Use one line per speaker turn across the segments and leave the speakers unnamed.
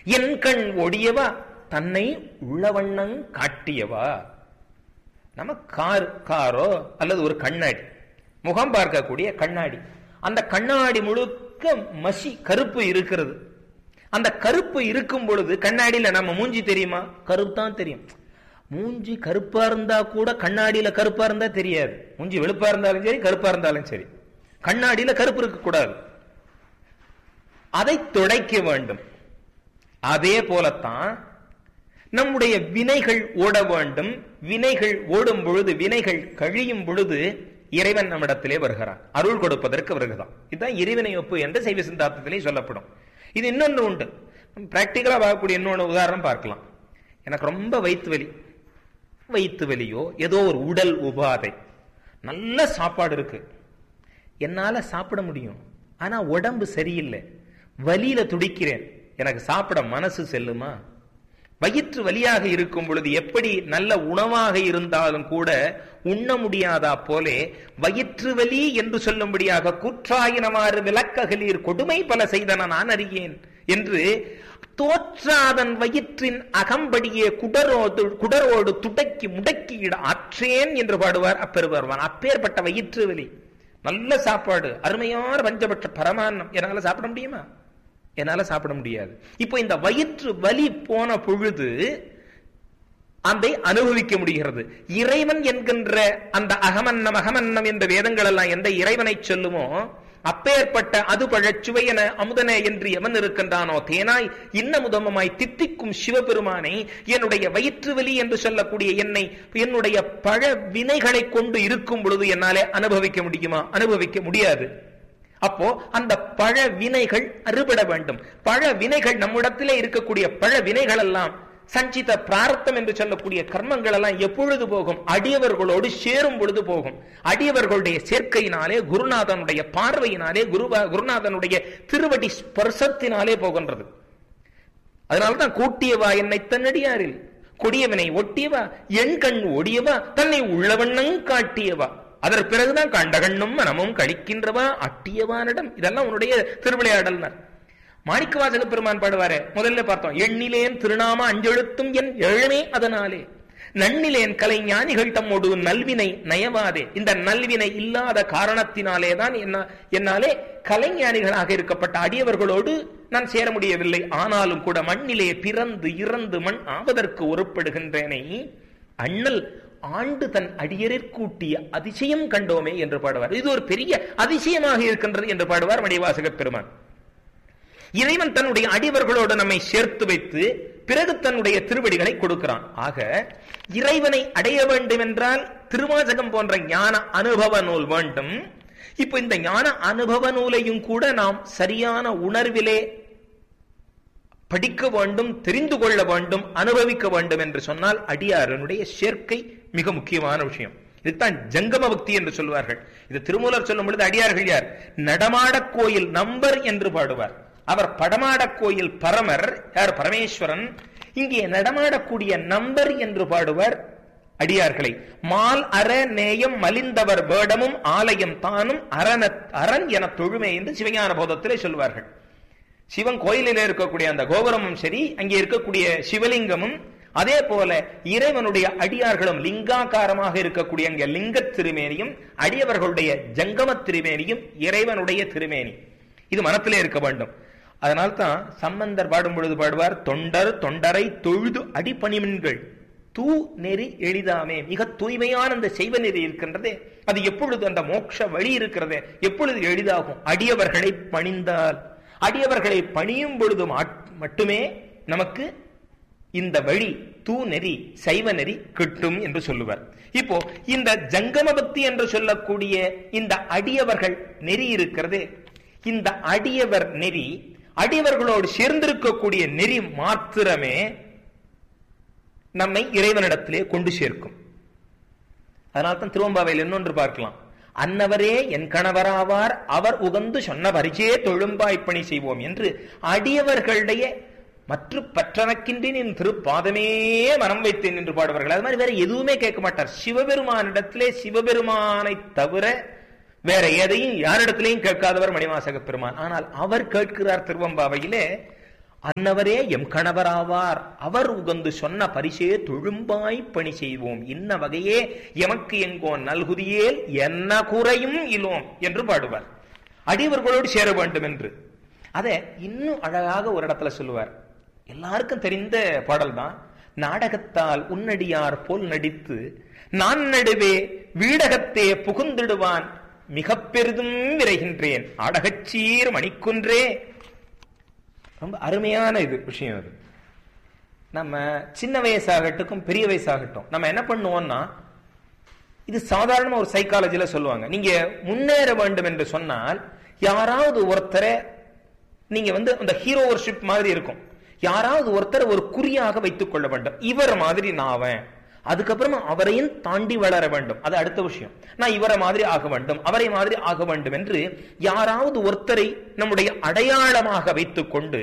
என் கண் ஒடியவா தன்னை உள்ளவண்ணங் காட்டியவா நம்ம கார் காரோ அல்லது ஒரு கண்ணாடி முகம் பார்க்கக்கூடிய கண்ணாடி அந்த கண்ணாடி முழுக்க மசி கருப்பு இருக்கிறது அந்த கருப்பு இருக்கும் பொழுது கண்ணாடியில நம்ம மூஞ்சி தெரியுமா கருப்பு தான் தெரியும் மூஞ்சி கருப்பா இருந்தா கூட கண்ணாடியில கருப்பா இருந்தா தெரியாது மூஞ்சி வெளுப்பா இருந்தாலும் சரி கருப்பா இருந்தாலும் சரி கண்ணாடியில கருப்பு இருக்க கூடாது அதை துடைக்க வேண்டும் அதே போலத்தான் நம்முடைய வினைகள் ஓட வேண்டும் வினைகள் ஓடும் பொழுது வினைகள் கழியும் பொழுது இறைவன் நம்மிடத்திலே வருகிறான் அருள் கொடுப்பதற்கு வருகிறான் இதுதான் இறைவனை ஒப்பு என்று சைவ சிந்தாந்தத்திலே சொல்லப்படும் இது இன்னொன்று உண்டு பிராக்டிக்கலா பார்க்கக்கூடிய இன்னொன்று உதாரணம் பார்க்கலாம் எனக்கு ரொம்ப வயிற்று வலி வயிற்று வலியோ ஏதோ ஒரு உடல் உபாதை நல்ல சாப்பாடு இருக்கு என்னால சாப்பிட முடியும் ஆனா உடம்பு சரியில்லை வலியில துடிக்கிறேன் எனக்கு சாப்பிட மனசு செல்லுமா வயிற்று வலியாக இருக்கும் பொழுது எப்படி நல்ல உணவாக இருந்தாலும் கூட உண்ண முடியாதா போலே வயிற்று வலி என்று சொல்லும்படியாக குற்றாயினமாறு விளக்ககலீர் கொடுமை பல செய்தன நான் அறியேன் என்று தோற்றாதன் வயிற்றின் அகம்படியே குடரோடு குடரோடு துடக்கி முடக்கியிட ஆற்றேன் என்று பாடுவார் அப்பெருவார்வான் அப்பேற்பட்ட வயிற்று வலி நல்ல சாப்பாடு அருமையான பஞ்சபட்ச பரமான்னம் என்னால சாப்பிட முடியுமா என்னால சாப்பிட முடியாது இப்போ இந்த வயிற்று வலி போன பொழுது அதை அனுபவிக்க முடிகிறது இறைவன் என்கின்ற அந்த அகமன்னம் அகமன்னம் என்ற வேதங்கள் எல்லாம் எந்த இறைவனை சொல்லுமோ அப்பேற்பட்ட அது பழச்சுவை என அமுதனே என்று எவன் இருக்கின்றானோ தேனாய் இன்னமுதமமாய் தித்திக்கும் சிவபெருமானை என்னுடைய வயிற்று வலி என்று சொல்லக்கூடிய என்னை என்னுடைய பழ வினைகளை கொண்டு இருக்கும் பொழுது என்னாலே அனுபவிக்க முடியுமா அனுபவிக்க முடியாது அப்போ அந்த பழ வினைகள் அறுபட வேண்டும் பழ வினைகள் நம்மிடத்திலே இருக்கக்கூடிய பழ வினைகள் எல்லாம் சஞ்சித பிரார்த்தம் என்று சொல்லக்கூடிய கர்மங்கள் எல்லாம் எப்பொழுது போகும் அடியவர்களோடு சேரும் பொழுது போகும் அடியவர்களுடைய சேர்க்கையினாலே குருநாதனுடைய பார்வையினாலே குருவா குருநாதனுடைய திருவடி ஸ்பர்சத்தினாலே போகின்றது அதனால்தான் கூட்டியவா என்னை தன்னடியாரில் கொடியவனை ஒட்டியவா என் கண் ஒடியவா தன்னை உள்ளவண்ணங் காட்டியவா அதற்கு பிறகுதான் கண்ட கண்ணும் மனமும் கழிக்கின்றவா அட்டியவானிடம் இதெல்லாம் உன்னுடைய திருவிளையாடல்னர் மாணிக்கவாசக பெருமான் பாடுவாரு முதல்ல பார்த்தோம் எண்ணிலேன் திருநாம அஞ்செழுத்தும் என் எழுமே அதனாலே நன்னிலேன் கலை ஞானிகள் தம்மோடு நல்வினை நயவாதே இந்த நல்வினை இல்லாத காரணத்தினாலே தான் என்ன என்னாலே கலைஞானிகளாக இருக்கப்பட்ட அடியவர்களோடு நான் சேர முடியவில்லை ஆனாலும் கூட மண்ணிலே பிறந்து இறந்து மண் ஆவதற்கு ஒருப்படுகின்றேனே அண்ணல் ஆண்டு தன் அடியரிற்கூட்டிய அதிசயம் கண்டோமே என்று பாடுவார் இது ஒரு பெரிய அதிசயமாக இருக்கின்றது என்று பாடுவார் மணிவாசக பெருமான் இறைவன் தன்னுடைய அடிவர்களோடு நம்மை சேர்த்து வைத்து பிறகு தன்னுடைய திருவடிகளை கொடுக்கிறான் ஆக இறைவனை அடைய வேண்டும் என்றால் திருவாசகம் போன்ற ஞான அனுபவ நூல் வேண்டும் இப்ப இந்த ஞான அனுபவ நூலையும் கூட நாம் சரியான உணர்விலே படிக்க வேண்டும் தெரிந்து கொள்ள வேண்டும் அனுபவிக்க வேண்டும் என்று சொன்னால் அடியாரனுடைய சேர்க்கை மிக முக்கியமான விஷயம் இதுதான் ஜங்கம பக்தி என்று சொல்வார்கள் இது திருமூலர் சொல்லும் பொழுது அடியார்கள் யார் நடமாட கோயில் நம்பர் என்று பாடுவார் அவர் படமாட கோயில் பரமர் யார் பரமேஸ்வரன் இங்கே நடமாடக்கூடிய நம்பர் என்று பாடுவார் அடியார்களை மால் அற நேயம் மலிந்தவர் வேடமும் ஆலயம் தானும் அரண அரண் என தொழுமை என்று சிவஞான போதத்திலே சொல்வார்கள் சிவன் கோயிலில் இருக்கக்கூடிய அந்த கோபுரமும் சரி அங்கே இருக்கக்கூடிய சிவலிங்கமும் அதே போல இறைவனுடைய அடியார்களும் லிங்காகாரமாக இருக்கக்கூடிய அங்கே லிங்க திருமேனியும் அடியவர்களுடைய ஜங்கம திருமேனியும் இறைவனுடைய திருமேனி இது மனத்திலே இருக்க வேண்டும் அதனால்தான் சம்பந்தர் பாடும் பொழுது பாடுவார் தொண்டர் தொண்டரை தொழுது அடிப்பணிமின்கள் தூ நெறி எளிதாமே மிக தூய்மையான அந்த செய்வ நெறி இருக்கின்றதே அது எப்பொழுது அந்த மோட்ச வழி இருக்கிறதே எப்பொழுது எளிதாகும் அடியவர்களை பணிந்தால் அடியவர்களை பணியும் பொழுது மட்டுமே நமக்கு இந்த வழி தூ நெறி சைவ நெறி கிட்டும் என்று சொல்லுவார் இப்போ இந்த ஜங்கம பக்தி என்று சொல்லக்கூடிய இந்த அடியவர்கள் நெறி இருக்கிறது இந்த அடியவர் நெறி அடியவர்களோடு சேர்ந்திருக்கக்கூடிய நெறி மாத்திரமே நம்மை இறைவனிடத்திலே கொண்டு சேர்க்கும் அதனால்தான் திருவம்பாவையில் இன்னொன்று பார்க்கலாம் அன்னவரே என் கணவராவார் அவர் உகந்து சொன்ன பரிச்சே தொழும்பாய் பணி செய்வோம் என்று அடியவர்களுடைய மற்ற பற்றனக்கின்றேன் என் திருப்பாதமே மனம் வைத்தேன் என்று பாடுவார்கள் அது மாதிரி வேற எதுவுமே கேட்க மாட்டார் சிவபெருமானிடத்திலே சிவபெருமானை தவிர வேற எதையும் யாரிடத்திலையும் கேட்காதவர் மணிவாசக பெருமான் ஆனால் அவர் கேட்கிறார் திருவம்பாவையிலே அன்னவரே எம் கணவராவார் அவர் உகந்து சொன்ன பரிசே தொழும்பாய் பணி செய்வோம் இன்ன வகையே எமக்கு எங்கோ நல்குதியேல் என்ன குறையும் இலோம் என்று பாடுவார் அடியவர்களோடு சேர வேண்டும் என்று அதை இன்னும் அழகாக ஒரு இடத்துல சொல்லுவார் எல்லாருக்கும் தெரிந்த பாடல் தான் நாடகத்தால் உன்னடியார் போல் நடித்து நான் நடுவே வீடகத்தே புகுந்திடுவான் மிக பெரிதும் விரைகின்றேன் ஆடகச்சீர் மணிக்குன்றே ரொம்ப அருமையான இது விஷயம் அது நம்ம சின்ன வயசாகட்டும் பெரிய வயசாகட்டும் நம்ம என்ன பண்ணுவோம்னா இது சாதாரண ஒரு சைக்காலஜில சொல்லுவாங்க நீங்க முன்னேற வேண்டும் என்று சொன்னால் யாராவது ஒருத்தரை நீங்க வந்து அந்த ஹீரோ வர்ஷிப் மாதிரி இருக்கும் யாராவது ஒருத்தரை ஒரு குறியாக வைத்துக் கொள்ள வேண்டும் இவர் மாதிரி நான் அவன் அதுக்கப்புறமா அவரையும் தாண்டி வளர வேண்டும் அது அடுத்த விஷயம் நான் இவரை மாதிரி ஆக வேண்டும் அவரை மாதிரி ஆக வேண்டும் என்று யாராவது ஒருத்தரை நம்முடைய அடையாளமாக வைத்துக் கொண்டு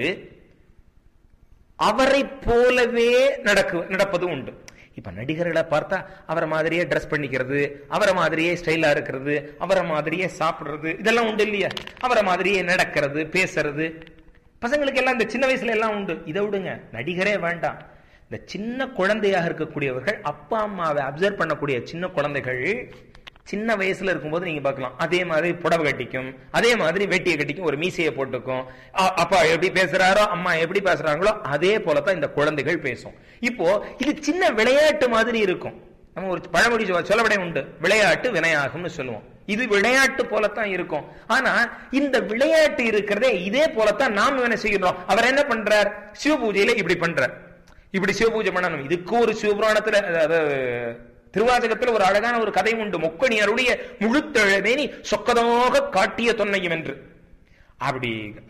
அவரை போலவே நடக்கு நடப்பது உண்டு இப்ப நடிகர்களை பார்த்தா அவரை மாதிரியே ட்ரெஸ் பண்ணிக்கிறது அவரை மாதிரியே ஸ்டைலா இருக்கிறது அவரை மாதிரியே சாப்பிடுறது இதெல்லாம் உண்டு இல்லையா அவரை மாதிரியே நடக்கிறது பேசுறது பசங்களுக்கு எல்லாம் இந்த சின்ன வயசுல எல்லாம் உண்டு இதை விடுங்க நடிகரே வேண்டாம் இந்த சின்ன குழந்தையாக இருக்கக்கூடியவர்கள் அப்பா அம்மாவை அப்சர்வ் பண்ணக்கூடிய சின்ன குழந்தைகள் சின்ன வயசுல இருக்கும்போது நீங்க பார்க்கலாம் அதே மாதிரி புடவை கட்டிக்கும் அதே மாதிரி வேட்டியை கட்டிக்கும் ஒரு மீசையை போட்டுக்கும் அ- அப்பா எப்படி பேசுறாரோ அம்மா எப்படி பேசுறாங்களோ அதே போலதான் இந்த குழந்தைகள் பேசும் இப்போ இது சின்ன விளையாட்டு மாதிரி இருக்கும் நம்ம ஒரு பழமொழி சொல்ல- சொல்லவிடை உண்டு விளையாட்டு வினையாகும்னு சொல்லுவோம் இது விளையாட்டு போலத்தான் இருக்கும் ஆனா இந்த விளையாட்டு இருக்கிறதே இதே போலத்தான் நாம் என்ன செய்கிறோம் அவர் என்ன பண்றார் சிவ பூஜையில இப்படி பண்றார் இப்படி சிவ பூஜை பண்ணணும் இதுக்கு ஒரு சிவபுராணத்துல அதாவது திருவாசகத்துல ஒரு அழகான ஒரு கதை உண்டு முக்கணியருடைய முழுத்தழவேனி சொக்கதாக காட்டிய தொன்னையும் என்று அப்படி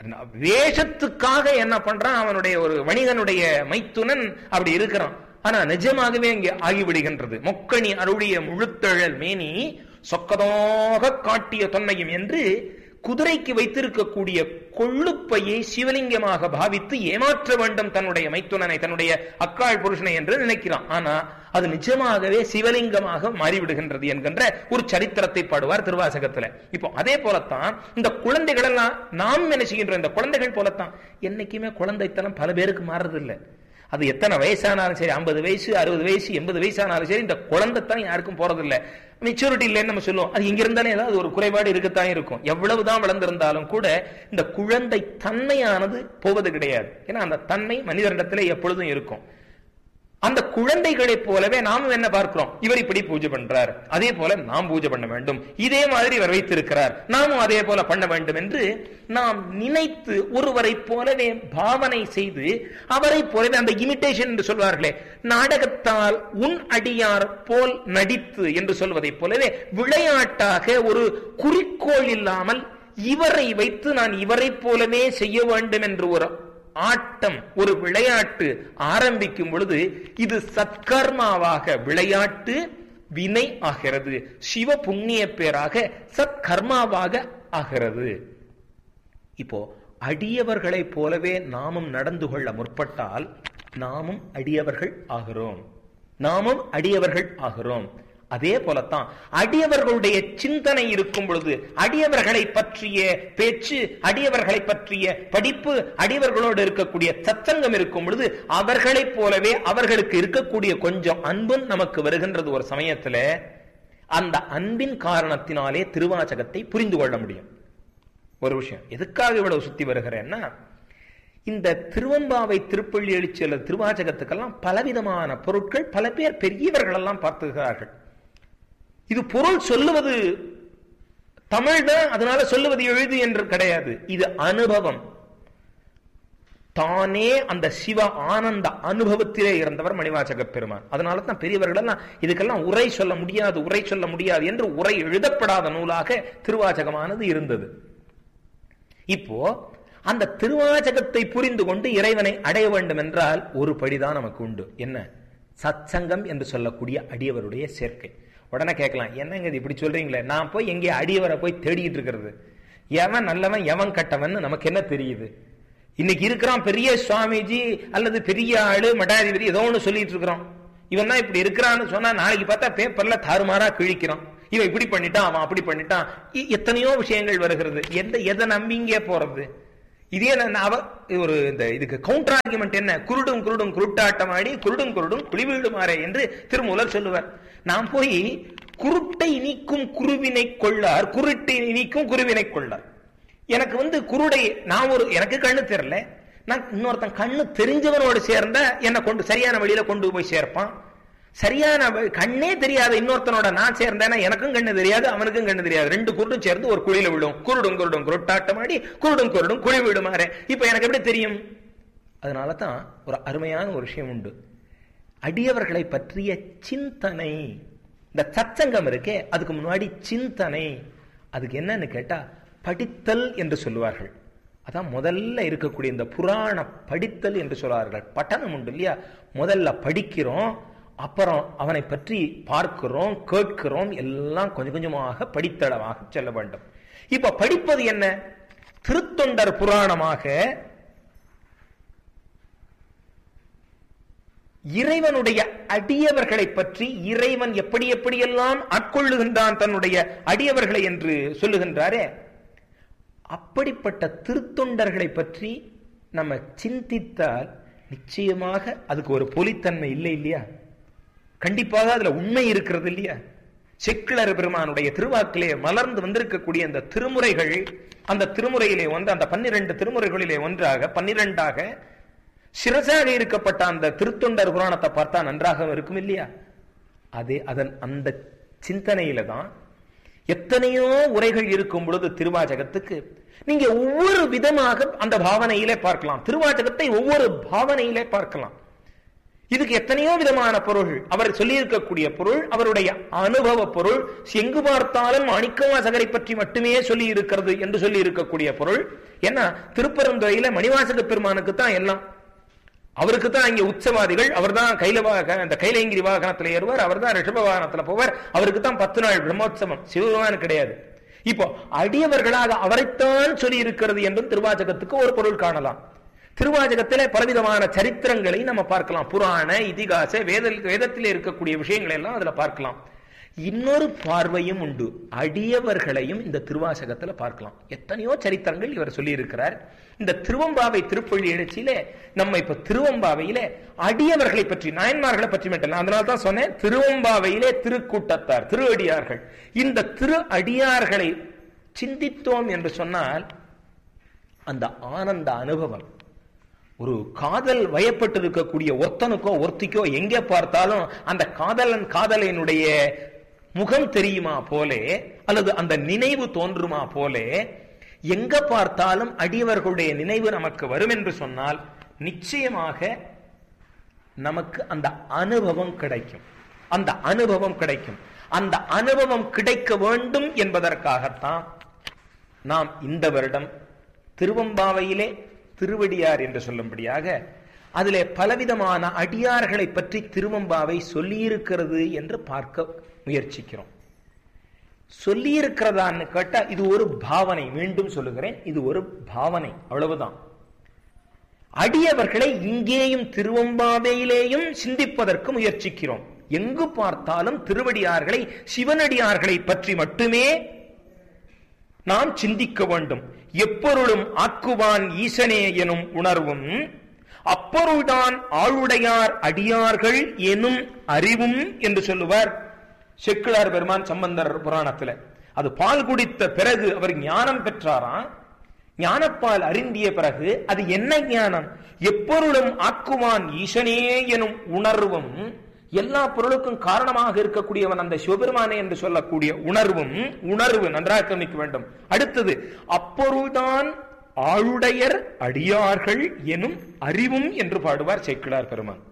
வேஷத்துக்காக என்ன பண்றான் அவனுடைய ஒரு வணிகனுடைய மைத்துனன் அப்படி இருக்கிறான் ஆனா நிஜமாகவே இங்கே ஆகிவிடுகின்றது மொக்கணி அருடைய முழுத்தழல் மேனி சொக்கதாக காட்டிய தொன்னையும் என்று குதிரைக்கு வைத்திருக்கக்கூடிய கொள்ளுப்பையை சிவலிங்கமாக பாவித்து ஏமாற்ற வேண்டும் தன்னுடைய மைத்துனனை தன்னுடைய அக்காள் புருஷனை என்று நினைக்கிறான் ஆனா அது நிஜமாகவே சிவலிங்கமாக மாறிவிடுகின்றது என்கின்ற ஒரு சரித்திரத்தை பாடுவார் திருவாசகத்துல இப்போ அதே போலத்தான் இந்த குழந்தைகள் எல்லாம் நாம் என்ன செய்கின்றோம் இந்த குழந்தைகள் போலத்தான் என்னைக்குமே குழந்தைத்தனம் பல பேருக்கு மாறுறதில்லை அது எத்தனை வயசானாலும் சரி ஐம்பது வயசு அறுபது வயசு எண்பது வயசானாலும் சரி இந்த குழந்தைத்தான் யாருக்கும் போறதில்லை மெச்சூரிட்டி இல்லைன்னு நம்ம சொல்லுவோம் அது இங்க இருந்தாலே ஏதாவது ஒரு குறைபாடு இருக்கத்தான் இருக்கும் எவ்வளவுதான் வளர்ந்திருந்தாலும் கூட இந்த குழந்தை தன்மையானது போவது கிடையாது ஏன்னா அந்த தன்மை மனிதரிடத்திலே எப்பொழுதும் இருக்கும் அந்த குழந்தைகளைப் போலவே நாமும் என்ன பார்க்கிறோம் இவர் இப்படி பூஜை பண்றார் அதே போல நாம் பூஜை பண்ண வேண்டும் இதே மாதிரி இவர் வைத்திருக்கிறார் நாமும் அதே போல பண்ண வேண்டும் என்று நாம் நினைத்து ஒருவரை போலவே பாவனை செய்து அவரை போலவே அந்த இமிட்டேஷன் என்று சொல்வார்களே நாடகத்தால் உன் அடியார் போல் நடித்து என்று சொல்வதைப் போலவே விளையாட்டாக ஒரு குறிக்கோள் இல்லாமல் இவரை வைத்து நான் இவரை போலவே செய்ய வேண்டும் என்று ஒரு ஆட்டம் ஒரு விளையாட்டு ஆரம்பிக்கும் பொழுது இது சத்கர்மாவாக விளையாட்டு வினை ஆகிறது சிவ புண்ணிய பேராக சத்கர்மாவாக ஆகிறது இப்போ அடியவர்களைப் போலவே நாமும் நடந்து கொள்ள முற்பட்டால் நாமும் அடியவர்கள் ஆகிறோம் நாமும் அடியவர்கள் ஆகிறோம் அதே போலத்தான் அடியவர்களுடைய சிந்தனை இருக்கும் பொழுது அடியவர்களை பற்றிய பேச்சு அடியவர்களை பற்றிய படிப்பு அடியவர்களோடு இருக்கக்கூடிய சச்சங்கம் இருக்கும் பொழுது அவர்களைப் போலவே அவர்களுக்கு இருக்கக்கூடிய கொஞ்சம் அன்பும் நமக்கு வருகின்றது ஒரு சமயத்துல அந்த அன்பின் காரணத்தினாலே திருவாசகத்தை புரிந்து கொள்ள முடியும் ஒரு விஷயம் எதுக்காக இவ்வளவு சுத்தி வருகிறேன்னா இந்த திருவம்பாவை திருப்பள்ளி எழுச்சி அல்லது திருவாச்சகத்துக்கெல்லாம் பலவிதமான பொருட்கள் பல பேர் பெரியவர்கள் எல்லாம் பார்த்துகிறார்கள் இது பொருள் சொல்லுவது தமிழ் தான் அதனால சொல்லுவது எழுது என்று கிடையாது இது அனுபவம் தானே அந்த சிவ ஆனந்த அனுபவத்திலே இருந்தவர் மணிவாசக பெருமான் அதனால தான் பெரியவர்கள் எல்லாம் இதுக்கெல்லாம் உரை சொல்ல முடியாது உரை சொல்ல முடியாது என்று உரை எழுதப்படாத நூலாக திருவாச்சகமானது இருந்தது இப்போ அந்த திருவாச்சகத்தை புரிந்து கொண்டு இறைவனை அடைய வேண்டும் என்றால் ஒரு படிதான் நமக்கு உண்டு என்ன சத்சங்கம் என்று சொல்லக்கூடிய அடியவருடைய சேர்க்கை உடனே கேட்கலாம் என்னங்க இது இப்படி சொல்றீங்களே நான் போய் எங்கே அடியவரை போய் தேடிட்டு இருக்கிறது எவன் நல்லவன் எவன் கட்டவன் நமக்கு என்ன தெரியுது இன்னைக்கு இருக்கிறான் பெரிய சுவாமிஜி அல்லது பெரிய ஆளு மடாதிபதி ஏதோ ஒன்று சொல்லிட்டு இருக்கிறோம் இவன் தான் இப்படி இருக்கிறான்னு சொன்னா நாளைக்கு பார்த்தா பேப்பர்ல தாறுமாறா கிழிக்கிறான் இவன் இப்படி பண்ணிட்டான் அவன் அப்படி பண்ணிட்டான் இ- எத்தனையோ விஷயங்கள் வருகிறது எந்த எதை நம்பிங்கே போறது இதே நான் அவ ஒரு இந்த இதுக்கு கவுண்டர் ஆர்குமெண்ட் என்ன குருடும் குருடும் குருட்டாட்டம் ஆடி குருடும் குருடும் குழிவீடுமாறே என்று திருமூலர் சொல்லுவார் நாம் போய் குருட்டை நீக்கும் குருவினை கொள்ளார் குருட்டை நீக்கும் குருவினை கொள்ளார் எனக்கு வந்து குருடை நான் ஒரு எனக்கு கண்ணு தெரியல நான் இன்னொருத்தன் கண்ணு தெரிஞ்சவனோடு சேர்ந்தா என்னை கொண்டு சரியான வழியில கொண்டு போய் சேர்ப்பான் சரியான வழி- கண்ணே தெரியாத இன்னொருத்தனோட நான் சேர்ந்தேன்னா எனக்கும் கண்ணு தெரியாது அவனுக்கும் கண்ணு தெரியாது ரெண்டு குருடும் சேர்ந்து ஒரு குழியில விழும் குருடும் குருடும் குருட்டாட்டம் ஆடி குருடும் குருடும் குழி விடுமாறு இப்ப எனக்கு எப்படி தெரியும் அதனால தான் ஒரு அருமையான ஒரு விஷயம் உண்டு அடியவர்களை பற்றிய சிந்தனை இந்த சச்சங்கம் இருக்கே அதுக்கு முன்னாடி சிந்தனை அதுக்கு என்னன்னு கேட்டா படித்தல் என்று சொல்லுவார்கள் அதான் முதல்ல இருக்கக்கூடிய இந்த புராண படித்தல் என்று சொல்வார்கள் பட்டணம் உண்டு இல்லையா முதல்ல படிக்கிறோம் அப்புறம் அவனை பற்றி பார்க்கிறோம் கேட்கிறோம் எல்லாம் கொஞ்சம் கொஞ்சமாக படித்தளமாக செல்ல வேண்டும் இப்ப படிப்பது என்ன திருத்தொண்டர் புராணமாக இறைவனுடைய அடியவர்களை பற்றி இறைவன் எப்படி எப்படியெல்லாம் ஆட்கொள்ளுகின்றான் தன்னுடைய அடியவர்களை என்று சொல்லுகின்றாரே அப்படிப்பட்ட திருத்தொண்டர்களை பற்றி நம்ம சிந்தித்தால் நிச்சயமாக அதுக்கு ஒரு பொலித்தன்மை இல்லை இல்லையா கண்டிப்பாக அதுல உண்மை இருக்கிறது இல்லையா செக்கிழர் பெருமானுடைய திருவாக்கிலே மலர்ந்து வந்திருக்கக்கூடிய அந்த திருமுறைகள் அந்த திருமுறையிலே வந்து அந்த பன்னிரண்டு திருமுறைகளிலே ஒன்றாக பன்னிரெண்டாக சிரசாக இருக்கப்பட்ட அந்த திருத்தொண்டர் புராணத்தை பார்த்தா நன்றாக இருக்கும் இல்லையா அதே அதன் அந்த சிந்தனையில தான் எத்தனையோ உரைகள் இருக்கும் பொழுது திருவாச்சகத்துக்கு நீங்க ஒவ்வொரு விதமாக அந்த பாவனையிலே பார்க்கலாம் திருவாச்சகத்தை ஒவ்வொரு பாவனையிலே பார்க்கலாம் இதுக்கு எத்தனையோ விதமான பொருள் அவர் சொல்லியிருக்கக்கூடிய பொருள் அவருடைய அனுபவ பொருள் எங்கு பார்த்தாலும் மாணிக்கவாசகரை பற்றி மட்டுமே சொல்லி இருக்கிறது என்று சொல்லி இருக்கக்கூடிய பொருள் ஏன்னா திருப்பரந்துறையில மணிவாசக பெருமானுக்கு தான் எல்லாம் அவருக்கு தான் இங்க உற்சவாதிகள் அவர் தான் கைல வாக- அந்த கைலங்கிரி வாகனத்துல ஏறுவார் அவர் தான் ரிஷப வாகனத்துல போவார் அவருக்கு தான் பத்து நாள் பிரம்மோற்சவம் சிவபெருமான் கிடையாது இப்போ அடியவர்களாக அவரைத்தான் சொல்லி இருக்கிறது என்றும் திருவாச்சகத்துக்கு ஒரு பொருள் காணலாம் திருவாச்சகத்திலே பலவிதமான சரித்திரங்களை நம்ம பார்க்கலாம் புராண இதிகாச வேத வேதத்திலே இருக்கக்கூடிய விஷயங்களை எல்லாம் அதுல பார்க்கலாம் இன்னொரு பார்வையும் உண்டு அடியவர்களையும் இந்த திருவாசகத்துல பார்க்கலாம் எத்தனையோ சரித்திரங்கள் இவர் சொல்லி இருக்கிறார் இந்த திருவம்பாவை திருப்பள்ளி எழுச்சியிலே நம்ம இப்ப திருவம்பாவையிலே அடியவர்களை பற்றி நாயன்மார்களை பற்றி மட்டும் அதனால தான் சொன்னேன் திருவம்பாவையிலே திருக்கூட்டத்தார் திரு அடியார்கள் இந்த திரு அடியார்களை சிந்தித்தோம் என்று சொன்னால் அந்த ஆனந்த அனுபவம் ஒரு காதல் வயப்பட்டு இருக்கக்கூடிய ஒருத்தனுக்கோ ஒருத்திக்கோ எங்கே பார்த்தாலும் அந்த காதலன் காதலனுடைய முகம் தெரியுமா போலே அல்லது அந்த நினைவு தோன்றுமா போலே எங்க பார்த்தாலும் அடியவர்களுடைய நினைவு நமக்கு வரும் என்று சொன்னால் நிச்சயமாக நமக்கு அந்த அனுபவம் கிடைக்கும் அந்த அனுபவம் கிடைக்கும் அந்த அனுபவம் கிடைக்க வேண்டும் என்பதற்காகத்தான் நாம் இந்த வருடம் திருவம்பாவையிலே திருவடியார் என்று சொல்லும்படியாக அதிலே பலவிதமான அடியார்களை பற்றி திருவம்பாவை சொல்லியிருக்கிறது என்று பார்க்க முயற்சிக்கிறோம் சொல்லியிருக்கிறதான்னு கேட்டா இது ஒரு பாவனை மீண்டும் சொல்லுகிறேன் இது ஒரு பாவனை அவ்வளவுதான் அடியவர்களை இங்கேயும் திருவம்பாவையிலேயும் சிந்திப்பதற்கு முயற்சிக்கிறோம் எங்கு பார்த்தாலும் திருவடியார்களை சிவனடியார்களை பற்றி மட்டுமே நாம் சிந்திக்க வேண்டும் எப்பொருளும் ஆக்குவான் ஈசனே எனும் உணர்வும் அப்பொருள்தான் ஆளுடையார் அடியார்கள் எனும் அறிவும் என்று சொல்லுவார் செக்கிழார் பெருமான் சம்பந்தர் புராணத்துல அது பால் குடித்த பிறகு அவர் ஞானம் பெற்றாராம் ஞானப்பால் அறிந்திய பிறகு அது என்ன ஞானம் எப்பொருளும் ஆக்குவான் ஈசனே எனும் உணர்வும் எல்லா பொருளுக்கும் காரணமாக இருக்கக்கூடியவன் அந்த சிவபெருமானே என்று சொல்லக்கூடிய உணர்வும் உணர்வு நன்றாக கவனிக்க வேண்டும் அடுத்தது அப்பொருள்தான் ஆளுடையர் அடியார்கள் எனும் அறிவும் என்று பாடுவார் சேக்கிழார் பெருமான்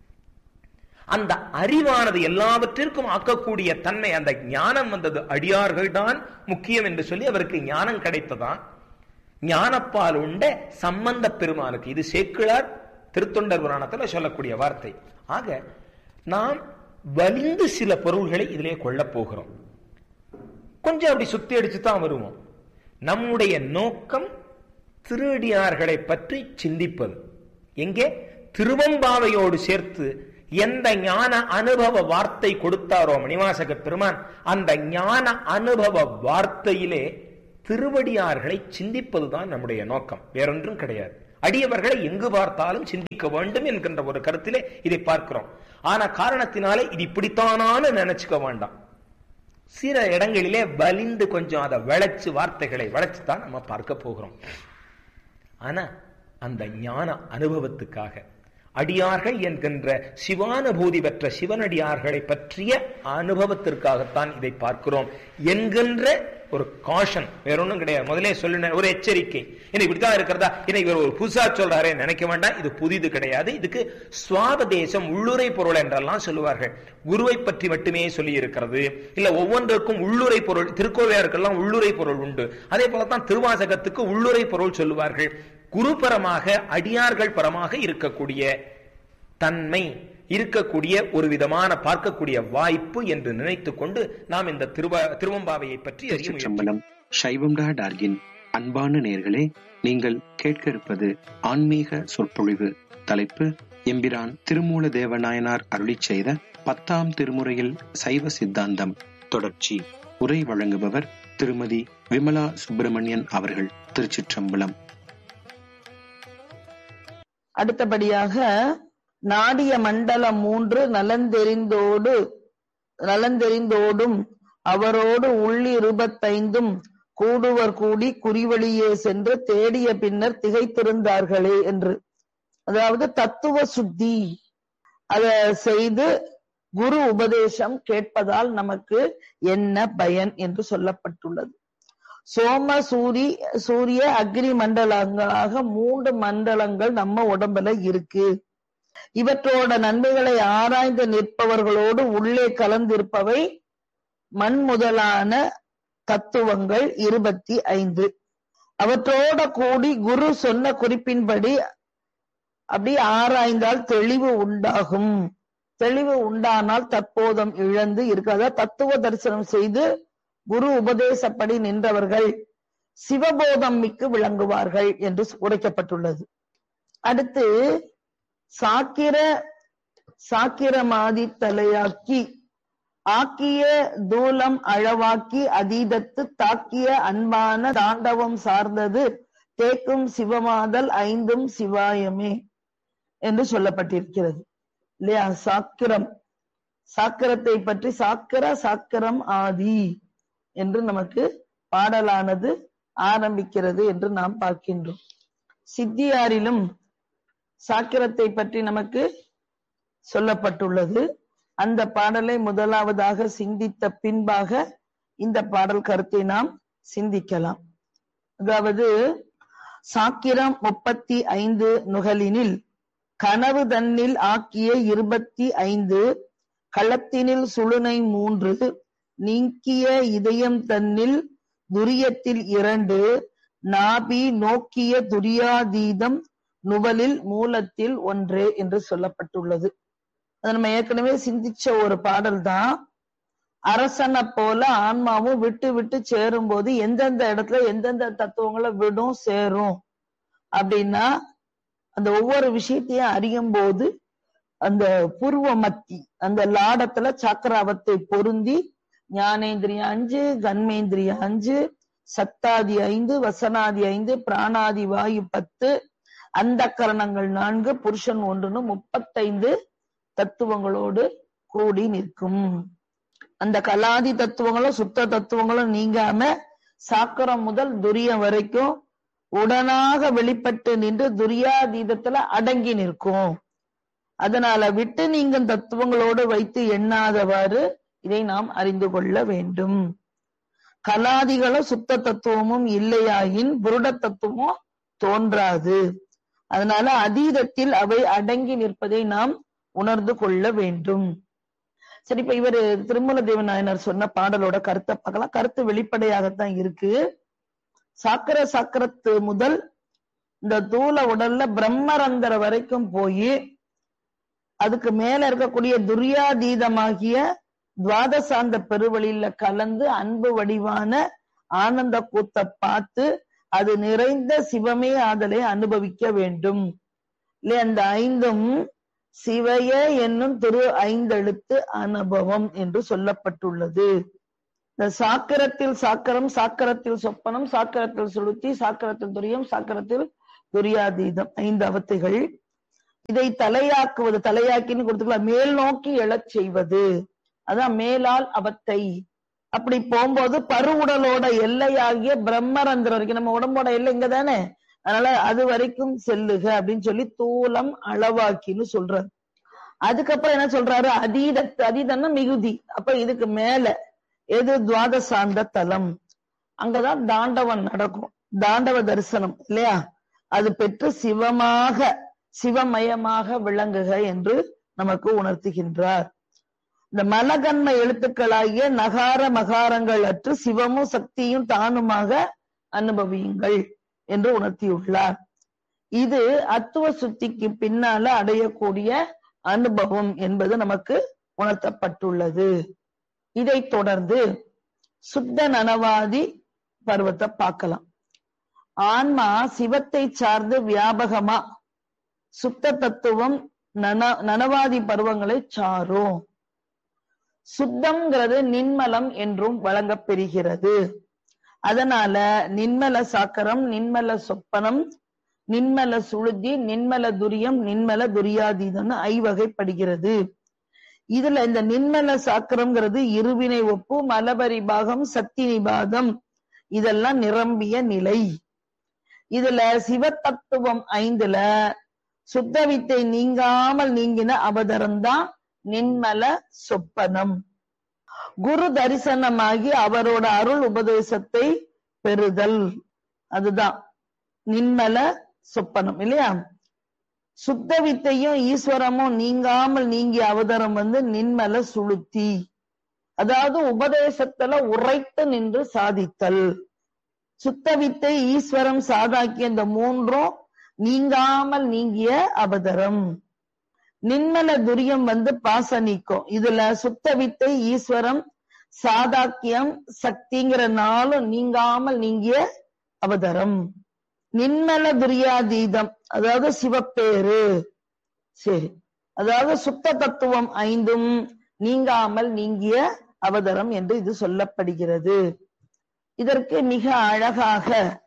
அந்த அறிவானது எல்லாவற்றிற்கும் ஆக்கக்கூடிய தன்மை அந்த ஞானம் வந்தது அடியார்கள் தான் முக்கியம் என்று சொல்லி அவருக்கு ஞானம் கிடைத்ததான் ஞானப்பால் உண்ட சம்பந்த பெருமானுக்கு இது சேக்கிழார் திருத்தொண்டர் புராணத்தில் சொல்லக்கூடிய வார்த்தை ஆக நாம் வலிந்து சில பொருள்களை இதிலே கொள்ளப் போகிறோம் கொஞ்சம் அப்படி சுத்தி அடிச்சு தான் வருவோம் நம்முடைய நோக்கம் திருடியார்களை பற்றி சிந்திப்பது எங்கே திருவம்பாவையோடு சேர்த்து எந்த ஞான அனுபவ வார்த்தை கொடுத்தாரோ மணிவாசக பெருமான் அந்த ஞான அனுபவ வார்த்தையிலே திருவடியார்களை சிந்திப்பதுதான் நம்முடைய நோக்கம் வேறொன்றும் கிடையாது அடியவர்களை எங்கு பார்த்தாலும் சிந்திக்க வேண்டும் என்கின்ற ஒரு கருத்திலே இதை பார்க்கிறோம் ஆனா காரணத்தினாலே இது இப்படித்தானான்னு நினைச்சுக்க வேண்டாம் சில இடங்களிலே வலிந்து கொஞ்சம் அதை வளைச்சு வார்த்தைகளை வளைச்சு தான் நம்ம பார்க்க போகிறோம் ஆனா அந்த ஞான அனுபவத்துக்காக அடியார்கள் என்கின்ற சிவானுபூதி பெற்ற சிவனடியார்களை பற்றிய அனுபவத்திற்காகத்தான் இதை பார்க்கிறோம் என்கின்ற ஒரு காஷன் வேற ஒன்றும் கிடையாது முதலே சொல்லின ஒரு எச்சரிக்கை என்ன இப்படித்தான் இருக்கிறதா என்ன இவர் ஒரு புதுசா சொல்றாரே நினைக்க வேண்டாம் இது புதிது கிடையாது இதுக்கு சுவாபதேசம் உள்ளுரை பொருள் என்றெல்லாம் சொல்லுவார்கள் குருவை பற்றி மட்டுமே சொல்லி இருக்கிறது இல்ல ஒவ்வொன்றுக்கும் உள்ளுரை பொருள் திருக்கோவையாருக்கெல்லாம் உள்ளுரை பொருள் உண்டு அதே போலத்தான் திருவாசகத்துக்கு உள்ளுரை பொருள் சொல்லுவார்கள் குருபரமாக அடியார்கள் பரமாக இருக்கக்கூடிய தன்மை இருக்கக்கூடிய ஒரு விதமான பார்க்கக்கூடிய வாய்ப்பு என்று நினைத்துக் கொண்டு நாம் இந்த திருவா திருவம்பாவையை பற்றி அறிய முயற்சி-
திருச்சிற்றம்பலம் சைவம்டா டார்கின் அன்பான நேர்களே நீங்கள் கேட்க இருப்பது ஆன்மீக சொற்பொழிவு தலைப்பு எம்பிரான் திருமூல தேவநாயனார் அருளிச் செய்த பத்தாம் திருமுறையில் சைவ சித்தாந்தம் தொடர்ச்சி உரை வழங்குபவர் திருமதி விமலா சுப்பிரமணியன் அவர்கள் திருச்சிற்றம்பலம்
அடுத்தபடியாக நாடிய மண்டலம் மூன்று நலந்தெரிந்தோடு நலந்தெரிந்தோடும் அவரோடு உள்ளிருபத்தைந்தும் கூடுவர் கூடி குறிவழியே சென்று தேடிய பின்னர் திகைத்திருந்தார்களே என்று அதாவது தத்துவ சுத்தி அத செய்து குரு உபதேசம் கேட்பதால் நமக்கு என்ன பயன் என்று சொல்லப்பட்டுள்ளது சோம சூரி சூரிய அக்னி மண்டலங்களாக மூன்று மண்டலங்கள் நம்ம உடம்புல இருக்கு இவற்றோட நன்மைகளை ஆராய்ந்து நிற்பவர்களோடு உள்ளே கலந்திருப்பவை மண் முதலான தத்துவங்கள் இருபத்தி ஐந்து அவற்றோட கூடி குரு சொன்ன குறிப்பின்படி அப்படி ஆராய்ந்தால் தெளிவு உண்டாகும் தெளிவு உண்டானால் தற்போதம் இழந்து இருக்காத தத்துவ தரிசனம் செய்து குரு உபதேசப்படி நின்றவர்கள் சிவபோதம் மிக்கு விளங்குவார்கள் என்று உரைக்கப்பட்டுள்ளது அடுத்து சாக்கிர சாக்கிரமாதி தலையாக்கி ஆக்கிய தூலம் அழவாக்கி அதீதத்து தாக்கிய அன்பான தாண்டவம் சார்ந்தது தேக்கும் சிவமாதல் ஐந்தும் சிவாயமே என்று சொல்லப்பட்டிருக்கிறது இல்லையா சாக்கிரம் சாக்கிரத்தை பற்றி சாக்கிர சாக்கிரம் ஆதி என்று நமக்கு பாடலானது ஆரம்பிக்கிறது என்று நாம் பார்க்கின்றோம் சித்தியாரிலும் சாக்கிரத்தை பற்றி நமக்கு சொல்லப்பட்டுள்ளது அந்த பாடலை முதலாவதாக சிந்தித்த பின்பாக இந்த பாடல் கருத்தை நாம் சிந்திக்கலாம் அதாவது சாக்கிரம் முப்பத்தி ஐந்து நுகலினில் கனவு தன்னில் ஆக்கிய இருபத்தி ஐந்து களத்தினில் சுழுனை மூன்று நீக்கிய இதயம் தன்னில் துரியத்தில் இரண்டு நாபி நோக்கிய துரியாதீதம் நுவலில் மூலத்தில் ஒன்றே என்று சொல்லப்பட்டுள்ளது அது நம்ம ஏற்கனவே சிந்திச்ச ஒரு பாடல் தான் அரசனை போல ஆன்மாவும் விட்டு விட்டு சேரும் போது எந்தெந்த இடத்துல எந்தெந்த தத்துவங்களை விடும் சேரும் அப்படின்னா அந்த ஒவ்வொரு விஷயத்தையும் அறியும் போது அந்த பூர்வ மத்தி அந்த லாடத்துல சக்கராவத்தை பொருந்தி ஞானேந்திரியம் அஞ்சு கண்மேந்திரியம் அஞ்சு சத்தாதி ஐந்து வசனாதி ஐந்து பிராணாதி வாயு பத்து அந்த கரணங்கள் நான்கு புருஷன் ஒன்றுன்னு முப்பத்தைந்து தத்துவங்களோடு கூடி நிற்கும் அந்த கலாதி தத்துவங்களும் சுத்த தத்துவங்களும் நீங்காம சாக்கரம் முதல் துரியம் வரைக்கும் உடனாக வெளிப்பட்டு நின்று துரியாதீதத்துல அடங்கி நிற்கும் அதனால விட்டு நீங்கும் தத்துவங்களோடு வைத்து எண்ணாதவாறு இதை நாம் அறிந்து கொள்ள வேண்டும் கலாதிகளும் சுத்த தத்துவமும் இல்லையாயின் புருட தத்துவமும் தோன்றாது அதனால அதீதத்தில் அவை அடங்கி நிற்பதை நாம் உணர்ந்து கொள்ள வேண்டும் சரி இப்ப இவர் திருமல தேவநாயனர் சொன்ன பாடலோட கருத்தை பார்க்கலாம் கருத்து வெளிப்படையாகத்தான் இருக்கு சாக்கர சக்கரத்து முதல் இந்த தூல உடல்ல பிரம்மரந்தர வரைக்கும் போய் அதுக்கு மேல இருக்கக்கூடிய துரியாதீதமாகிய துவாதசாந்த பெருவழியில கலந்து அன்பு வடிவான ஆனந்த கூத்தை பார்த்து அது நிறைந்த சிவமே ஆதலை அனுபவிக்க வேண்டும் இல்லையா அந்த ஐந்தும் சிவைய என்னும் திரு ஐந்தெழுத்து அனுபவம் என்று சொல்லப்பட்டுள்ளது இந்த சாக்கரத்தில் சாக்கரம் சாக்கரத்தில் சொப்பனம் சாக்கரத்தில் சுளுத்தி சாக்கரத்தில் துரியம் சாக்கரத்தில் துரியாதீதம் ஐந்து அவத்தைகள் இதை தலையாக்குவது தலையாக்கின்னு கொடுத்துக்கலாம் மேல் நோக்கி எழச் செய்வது அதான் மேலால் அவத்தை அப்படி போகும்போது பருவுடலோட எல்லையாகிய பிரம்மரந்திரம் வரைக்கும் நம்ம உடம்போட எல்லை இங்க தானே அதனால அது வரைக்கும் செல்லுக அப்படின்னு சொல்லி தூலம் அளவாக்கின்னு சொல்றாரு அதுக்கப்புறம் என்ன சொல்றாரு அதீதத்து அதீதம்னா மிகுதி அப்ப இதுக்கு மேல எது துவாதசாந்த தலம் அங்கதான் தாண்டவன் நடக்கும் தாண்டவ தரிசனம் இல்லையா அது பெற்று சிவமாக சிவமயமாக விளங்குக என்று நமக்கு உணர்த்துகின்றார் இந்த மலகன்ம எழுத்துக்களாகிய நகார மகாரங்கள் அற்று சிவமும் சக்தியும் தானுமாக அனுபவியுங்கள் என்று உணர்த்தியுள்ளார் இது அத்துவ சுத்திக்கு பின்னால அடையக்கூடிய அனுபவம் என்பது நமக்கு உணர்த்தப்பட்டுள்ளது இதைத் தொடர்ந்து சுத்த நனவாதி பருவத்தை பார்க்கலாம் ஆன்மா சிவத்தை சார்ந்து வியாபகமா சுத்த தத்துவம் நன நனவாதி பருவங்களை சாரும் சுத்தம்ங்கிறது நின்மலம் என்றும் வழங்கப் பெறுகிறது அதனால நின்மல சாக்கரம் நின்மல சொப்பனம் நின்மல சுழுதி நின்மல துரியம் நின்மல துரியாதீதம்னு ஐவகைப்படுகிறது இதுல இந்த நின்மல சாக்கரம்ங்கிறது இருவினை ஒப்பு மலபரி பாகம் சக்தி நிபாதம் இதெல்லாம் நிரம்பிய நிலை இதுல சிவத்தத்துவம் ஐந்துல சுத்த வித்தை நீங்காமல் நீங்கின அவதரம் தான் நின்மல சொப்பனம் குரு தரிசனமாகி அவரோட அருள் உபதேசத்தை பெறுதல் அதுதான் நின்மல சொப்பனம் இல்லையா சுத்த வித்தையும் ஈஸ்வரமும் நீங்காமல் நீங்கிய அவதாரம் வந்து நின்மல சுளுத்தி அதாவது உபதேசத்துல உரைத்து நின்று சாதித்தல் சுத்த வித்தை ஈஸ்வரம் சாதாக்கிய இந்த மூன்றும் நீங்காமல் நீங்கிய அவதரம் நின்மல துரியம் வந்து பாச நீக்கம் இதுல சுத்த வித்தை ஈஸ்வரம் சாதாக்கியம் சக்திங்கிற நாளும் நீங்காமல் நீங்கிய அவதரம் நின்மல துரியாதீதம் அதாவது சிவப்பேரு சரி அதாவது சுத்த தத்துவம் ஐந்தும் நீங்காமல் நீங்கிய அவதரம் என்று இது சொல்லப்படுகிறது இதற்கு மிக அழகாக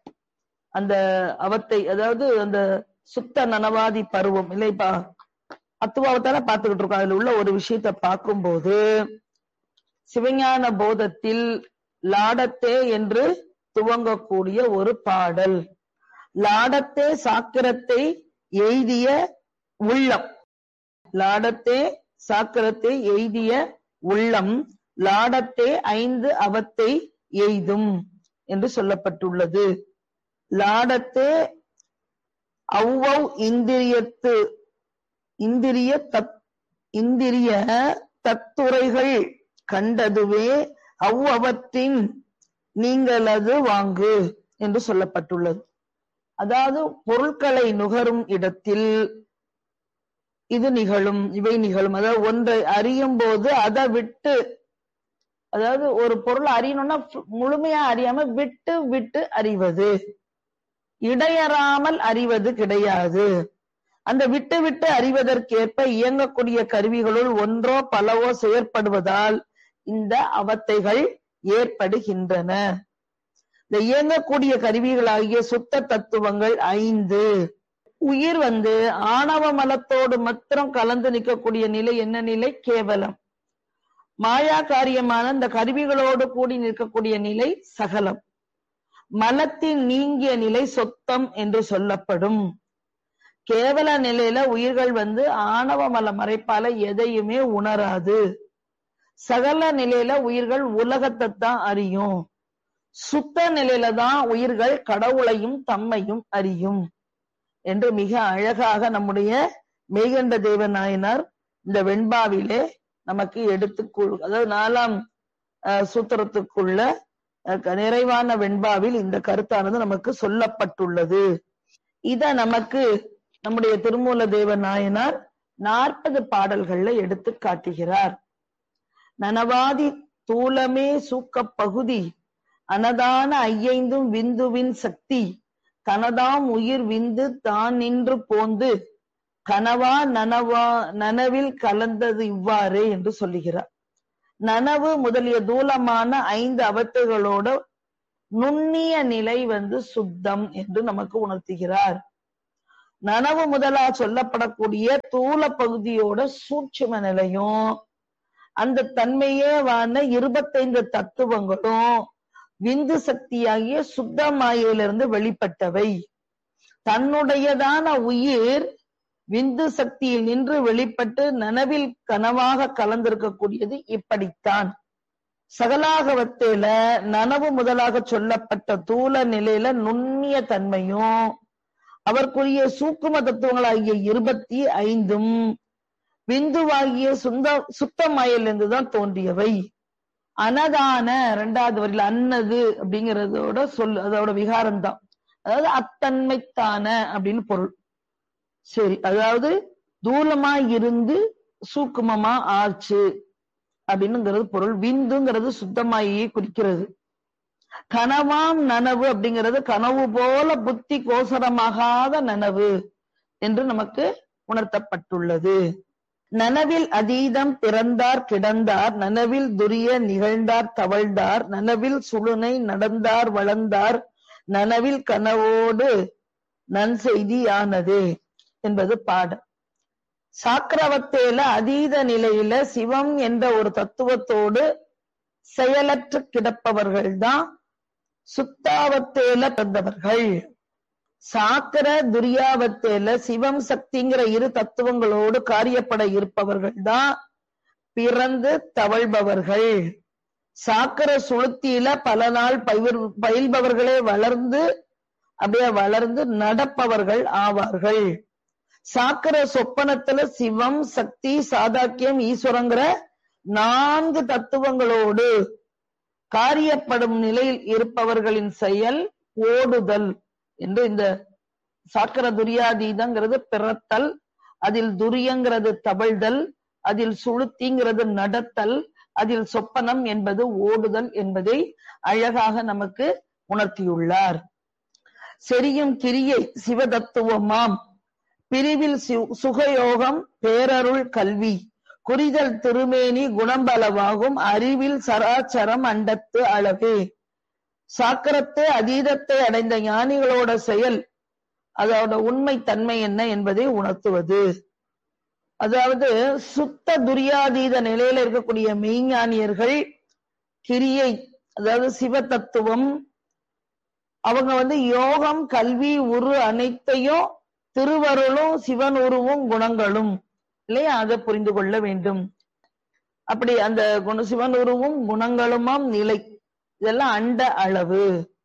அந்த அவத்தை அதாவது அந்த சுத்த நனவாதி பருவம் இல்லைப்பா அத்துவாவத்தால பார்த்துக்கிட்டு இருக்கோம் அதுல உள்ள ஒரு விஷயத்த பார்க்கும்போது சிவஞான போதத்தில் லாடத்தே என்று துவங்கக்கூடிய ஒரு பாடல் லாடத்தே சாக்கிரத்தை எய்திய உள்ளம் லாடத்தே சாக்கிரத்தை எய்திய உள்ளம் லாடத்தே ஐந்து அவத்தை எய்தும் என்று சொல்லப்பட்டுள்ளது லாடத்தே அவ்வவ் இந்திரியத்து இந்திரிய தத் இந்திரிய தத்துறைகள் கண்டதுவே அவ்வவற்றின் நீங்களது வாங்கு என்று சொல்லப்பட்டுள்ளது அதாவது பொருட்களை நுகரும் இடத்தில் இது நிகழும் இவை நிகழும் அதாவது ஒன்றை அறியும் போது அதை விட்டு அதாவது ஒரு பொருள் அறியணும்னா முழுமையா அறியாம விட்டு விட்டு அறிவது இடையறாமல் அறிவது கிடையாது அந்த விட்டு விட்டு அறிவதற்கேற்ப இயங்கக்கூடிய கருவிகளுள் ஒன்றோ பலவோ செயற்படுவதால் இந்த அவத்தைகள் ஏற்படுகின்றன இந்த இயங்கக்கூடிய கருவிகளாகிய சுத்த தத்துவங்கள் ஐந்து உயிர் வந்து ஆணவ மலத்தோடு மாத்திரம் கலந்து நிற்கக்கூடிய நிலை என்ன நிலை கேவலம் மாயா காரியமான இந்த கருவிகளோடு கூடி நிற்கக்கூடிய நிலை சகலம் மலத்தின் நீங்கிய நிலை சொத்தம் என்று சொல்லப்படும் கேவல நிலையில உயிர்கள் வந்து ஆணவ மல மறைப்பால எதையுமே உணராது சகல நிலையில உயிர்கள் உலகத்தை தான் அறியும் சுத்த நிலையில தான் உயிர்கள் கடவுளையும் தம்மையும் அறியும் என்று மிக அழகாக நம்முடைய மெய்கண்ட தேவ நாயனார் இந்த வெண்பாவிலே நமக்கு எடுத்து அதாவது நாலாம் சூத்திரத்துக்குள்ள நிறைவான வெண்பாவில் இந்த கருத்தானது நமக்கு சொல்லப்பட்டுள்ளது இத நமக்கு நம்முடைய திருமூல தேவ நாயனார் நாற்பது பாடல்கள்ல எடுத்து காட்டுகிறார் நனவாதி தூலமே சூக்க பகுதி அனதான ஐயைந்தும் விந்துவின் சக்தி தனதாம் உயிர் விந்து தான் நின்று போந்து கனவா நனவா நனவில் கலந்தது இவ்வாறே என்று சொல்லுகிறார் நனவு முதலிய தூலமான ஐந்து அவத்தைகளோட நுண்ணிய நிலை வந்து சுத்தம் என்று நமக்கு உணர்த்துகிறார் நனவு முதலா சொல்லப்படக்கூடிய தூல பகுதியோட சூட்சும நிலையும் அந்த தன்மையே வான இருபத்தைந்து தத்துவங்களும் விந்து சக்தியாகிய சுத்த மாயையிலிருந்து வெளிப்பட்டவை தன்னுடையதான உயிர் விந்து சக்தியில் நின்று வெளிப்பட்டு நனவில் கனவாக கலந்திருக்கக்கூடியது இப்படித்தான் சகலாகவத்தில நனவு முதலாக சொல்லப்பட்ட தூல நிலையில நுண்ணிய தன்மையும் அவருக்குரிய சூக்கும தத்துவங்களாகிய இருபத்தி ஐந்தும் விந்துவாகிய சுந்த சுத்தமாயிலிருந்து தான் தோன்றியவை அனதான இரண்டாவது வரியில அன்னது அப்படிங்கறதோட சொல் அதோட விகாரம் தான் அதாவது அத்தன்மைத்தான அப்படின்னு பொருள் சரி அதாவது தூலமா இருந்து சூக்குமமா ஆச்சு அப்படின்னுங்கிறது பொருள் விந்துங்கிறது சுத்தமாயே குறிக்கிறது கனவாம் நனவு அப்படிங்கிறது கனவு போல புத்தி கோசரமாகாத நனவு என்று நமக்கு உணர்த்தப்பட்டுள்ளது நனவில் அதீதம் பிறந்தார் கிடந்தார் நனவில் துரிய நிகழ்ந்தார் தவழ்ந்தார் நனவில் சுழுனை நடந்தார் வளர்ந்தார் நனவில் கனவோடு நன் செய்தியானது என்பது பாடம் சாக்கிரவத்தேல அதீத நிலையில சிவம் என்ற ஒரு தத்துவத்தோடு செயலற்று கிடப்பவர்கள் தான் சுத்தாவத்தேல பிறந்தவர்கள் சாக்கர துரியாவத்தேல சிவம் சக்திங்கிற இரு தத்துவங்களோடு காரியப்பட இருப்பவர்கள் தான் பிறந்து தவழ்பவர்கள் சாக்கர சுளுத்தியில பல நாள் பயிர் பயில்பவர்களே வளர்ந்து அப்படியே வளர்ந்து நடப்பவர்கள் ஆவார்கள் சாக்கர சொப்பனத்துல சிவம் சக்தி சாதாக்கியம் ஈஸ்வரங்கிற நான்கு தத்துவங்களோடு காரியப்படும் நிலையில் இருப்பவர்களின் செயல் ஓடுதல் என்று இந்த சாக்கர துரியாதீதங்கிறது பிறத்தல் அதில் துரியங்கிறது தவழ்தல் அதில் சுளுத்திங்கிறது நடத்தல் அதில் சொப்பனம் என்பது ஓடுதல் என்பதை அழகாக நமக்கு உணர்த்தியுள்ளார் செரியும் கிரியை சிவதத்துவமாம் பிரிவில் சுகயோகம் பேரருள் கல்வி குறிதல் திருமேனி குணம்பலவாகும் அறிவில் சராச்சரம் அண்டத்து அளவே சாக்கரத்தை அதீதத்தை அடைந்த ஞானிகளோட செயல் அதோட உண்மை தன்மை என்ன என்பதை உணர்த்துவது அதாவது சுத்த துரியாதீத நிலையில இருக்கக்கூடிய மெய்ஞானியர்கள் கிரியை அதாவது சிவ தத்துவம் அவங்க வந்து யோகம் கல்வி உரு அனைத்தையும் திருவருளும் சிவன் உருவும் குணங்களும் இல்லையா அதை புரிந்து கொள்ள வேண்டும் அப்படி அந்த குண சிவன் உருவும் குணங்களுமாம் நிலை இதெல்லாம் அண்ட அளவு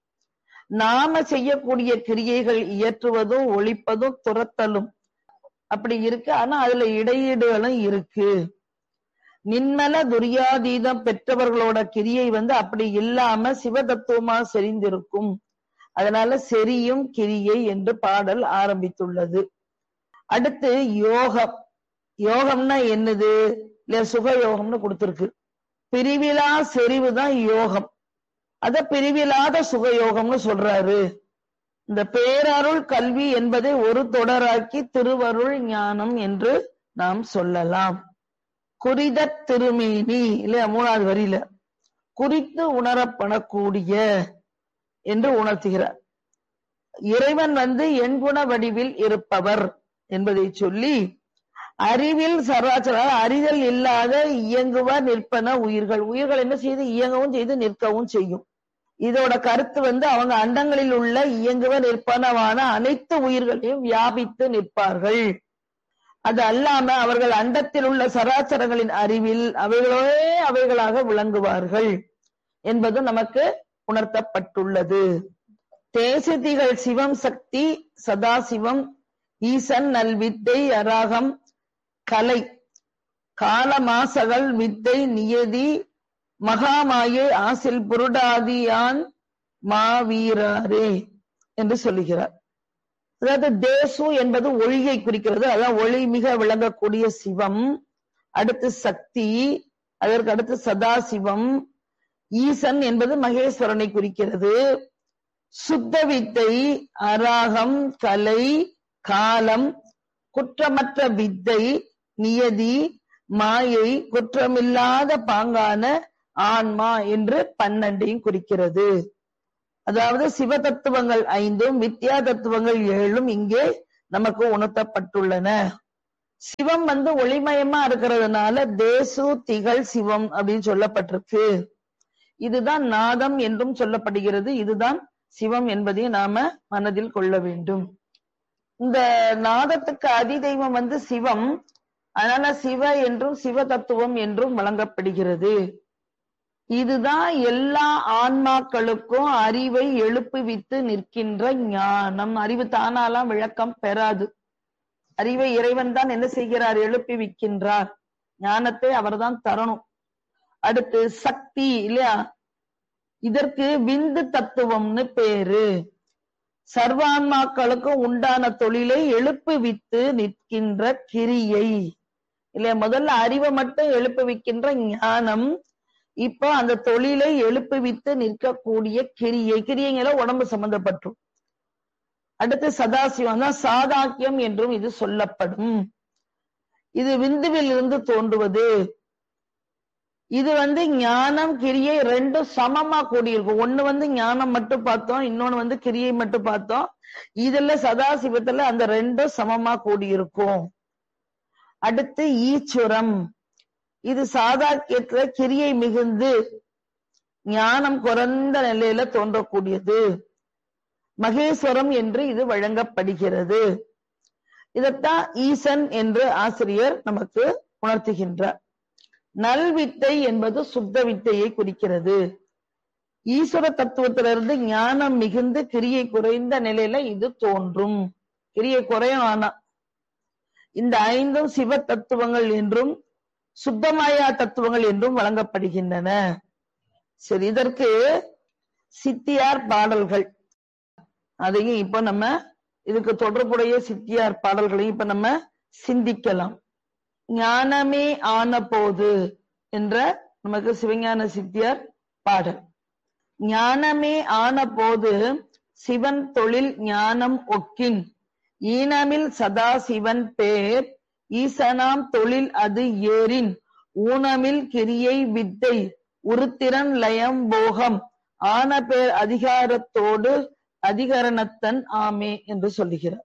நாம செய்யக்கூடிய கிரியைகள் இயற்றுவதும் ஒழிப்பதும் துரத்தலும் அப்படி இருக்கு ஆனா அதுல இடையீடுகளும் இருக்கு நின்மல துரியாதீதம் பெற்றவர்களோட கிரியை வந்து அப்படி இல்லாம சிவதத்துவமா செறிந்திருக்கும் அதனால செரியும் கிரியை என்று பாடல் ஆரம்பித்துள்ளது அடுத்து யோகம் யோகம்னா என்னது இல்ல சுக யோகம்னு கொடுத்திருக்கு பிரிவிலா செறிவு தான் யோகம் அத பிரிவிலாத சுகயோகம்னு சொல்றாரு இந்த பேரருள் கல்வி என்பதை ஒரு தொடராக்கி திருவருள் ஞானம் என்று நாம் சொல்லலாம் குறித திருமேனி இல்ல மூணாவது வரியில குறித்து உணரப்படக்கூடிய என்று உணர்த்துகிறார் இறைவன் வந்து எண்குண வடிவில் இருப்பவர் என்பதை சொல்லி அறிவில் சராச்சர அறிதல் இல்லாத இயங்குவ நிற்பன உயிர்கள் உயிர்கள் என்ன செய்து இயங்கவும் செய்து நிற்கவும் செய்யும் இதோட கருத்து வந்து அவங்க அண்டங்களில் உள்ள இயங்குவ நிற்பனவான அனைத்து உயிர்களையும் வியாபித்து நிற்பார்கள் அது அல்லாம அவர்கள் அண்டத்தில் உள்ள சராச்சரங்களின் அறிவில் அவைகளே அவைகளாக விளங்குவார்கள் என்பது நமக்கு உணர்த்தப்பட்டுள்ளது தேசதிகள் சிவம் சக்தி சதாசிவம் ஈசன் நல்வித்தை அராகம் கலை காலமாசகள் வித்தை நியதி மகாமாயை ஆசில் புருடாதியான் மாவீராரே என்று சொல்லுகிறார் அதாவது தேசு என்பது ஒளியை குறிக்கிறது அதான் ஒளி மிக விளங்கக்கூடிய சிவம் அடுத்து சக்தி அதற்கு அடுத்து சதாசிவம் ஈசன் என்பது மகேஸ்வரனை குறிக்கிறது சுத்த வித்தை அராகம் கலை காலம் குற்றமற்ற வித்தை நியதி மாயை குற்றமில்லாத பாங்கான ஆன்மா என்று பன்னெண்டையும் குறிக்கிறது அதாவது சிவ தத்துவங்கள் ஐந்தும் வித்யா தத்துவங்கள் ஏழும் இங்கே நமக்கு உணர்த்தப்பட்டுள்ளன சிவம் வந்து ஒளிமயமா இருக்கிறதுனால தேசு திகழ் சிவம் அப்படின்னு சொல்லப்பட்டிருக்கு இதுதான் நாதம் என்றும் சொல்லப்படுகிறது இதுதான் சிவம் என்பதையும் நாம மனதில் கொள்ள வேண்டும் இந்த நாதத்துக்கு அதிதெய்வம் வந்து சிவம் அதனால சிவ என்றும் சிவ தத்துவம் என்றும் வழங்கப்படுகிறது இதுதான் எல்லா ஆன்மாக்களுக்கும் அறிவை எழுப்புவித்து நிற்கின்ற ஞானம் அறிவு தானாலாம் விளக்கம் பெறாது அறிவை இறைவன் தான் என்ன செய்கிறார் எழுப்பி விக்கின்றார் ஞானத்தை அவர்தான் தரணும் அடுத்து சக்தி இல்லையா இதற்கு விந்து தத்துவம்னு பேரு சர்வான்மாக்களுக்கும் உண்டான தொழிலை எழுப்புவித்து நிற்கின்ற கிரியை இல்லையா முதல்ல அறிவை மட்டும் எழுப்புவிக்கின்ற ஞானம் இப்போ அந்த தொழிலை எழுப்புவித்து நிற்கக்கூடிய கிரியை கிரியைங்கள உடம்பு சம்பந்தப்பட்டும் அடுத்து சதாசிவம் தான் சாதாக்கியம் என்றும் இது சொல்லப்படும் இது விந்துவில் இருந்து தோன்றுவது இது வந்து ஞானம் கிரியை ரெண்டும் சமமா கூடியிருக்கும் ஒண்ணு வந்து ஞானம் மட்டும் பார்த்தோம் இன்னொன்னு வந்து கிரியை மட்டும் பார்த்தோம் இதுல சதாசிவத்துல அந்த ரெண்டும் சமமா கூடியிருக்கும் அடுத்து ஈச்சுரம் இது சாதாக்கியத்துல கிரியை மிகுந்து ஞானம் குறைந்த நிலையில தோன்றக்கூடியது மகேஸ்வரம் என்று இது வழங்கப்படுகிறது இதத்தான் ஈசன் என்று ஆசிரியர் நமக்கு உணர்த்துகின்றார் நல்வித்தை என்பது சுத்த வித்தையை குறிக்கிறது ஈஸ்வர தத்துவத்திலிருந்து ஞானம் மிகுந்து கிரியை குறைந்த நிலையில இது தோன்றும் கிரியை குறையும் ஆனா இந்த ஐந்தும் சிவ தத்துவங்கள் என்றும் சுத்தமாயா தத்துவங்கள் என்றும் வழங்கப்படுகின்றன சரி இதற்கு சித்தியார் பாடல்கள் அதையும் இப்ப நம்ம இதுக்கு தொடர்புடைய சித்தியார் பாடல்களையும் இப்ப நம்ம சிந்திக்கலாம் ஞானமே ஆன போது என்ற நமக்கு சிவஞான சித்தியார் பாடல் ஞானமே ஆன போது சிவன் தொழில் ஞானம் ஒக்கின் ஈனமில் சதா சிவன் பேர் ஈசனாம் தொழில் அது ஏறின் ஊனமில் கிரியை வித்தை உருத்திரன் லயம் போகம் ஆன பேர் அதிகாரத்தோடு அதிகரணத்தன் ஆமே என்று சொல்லுகிறார்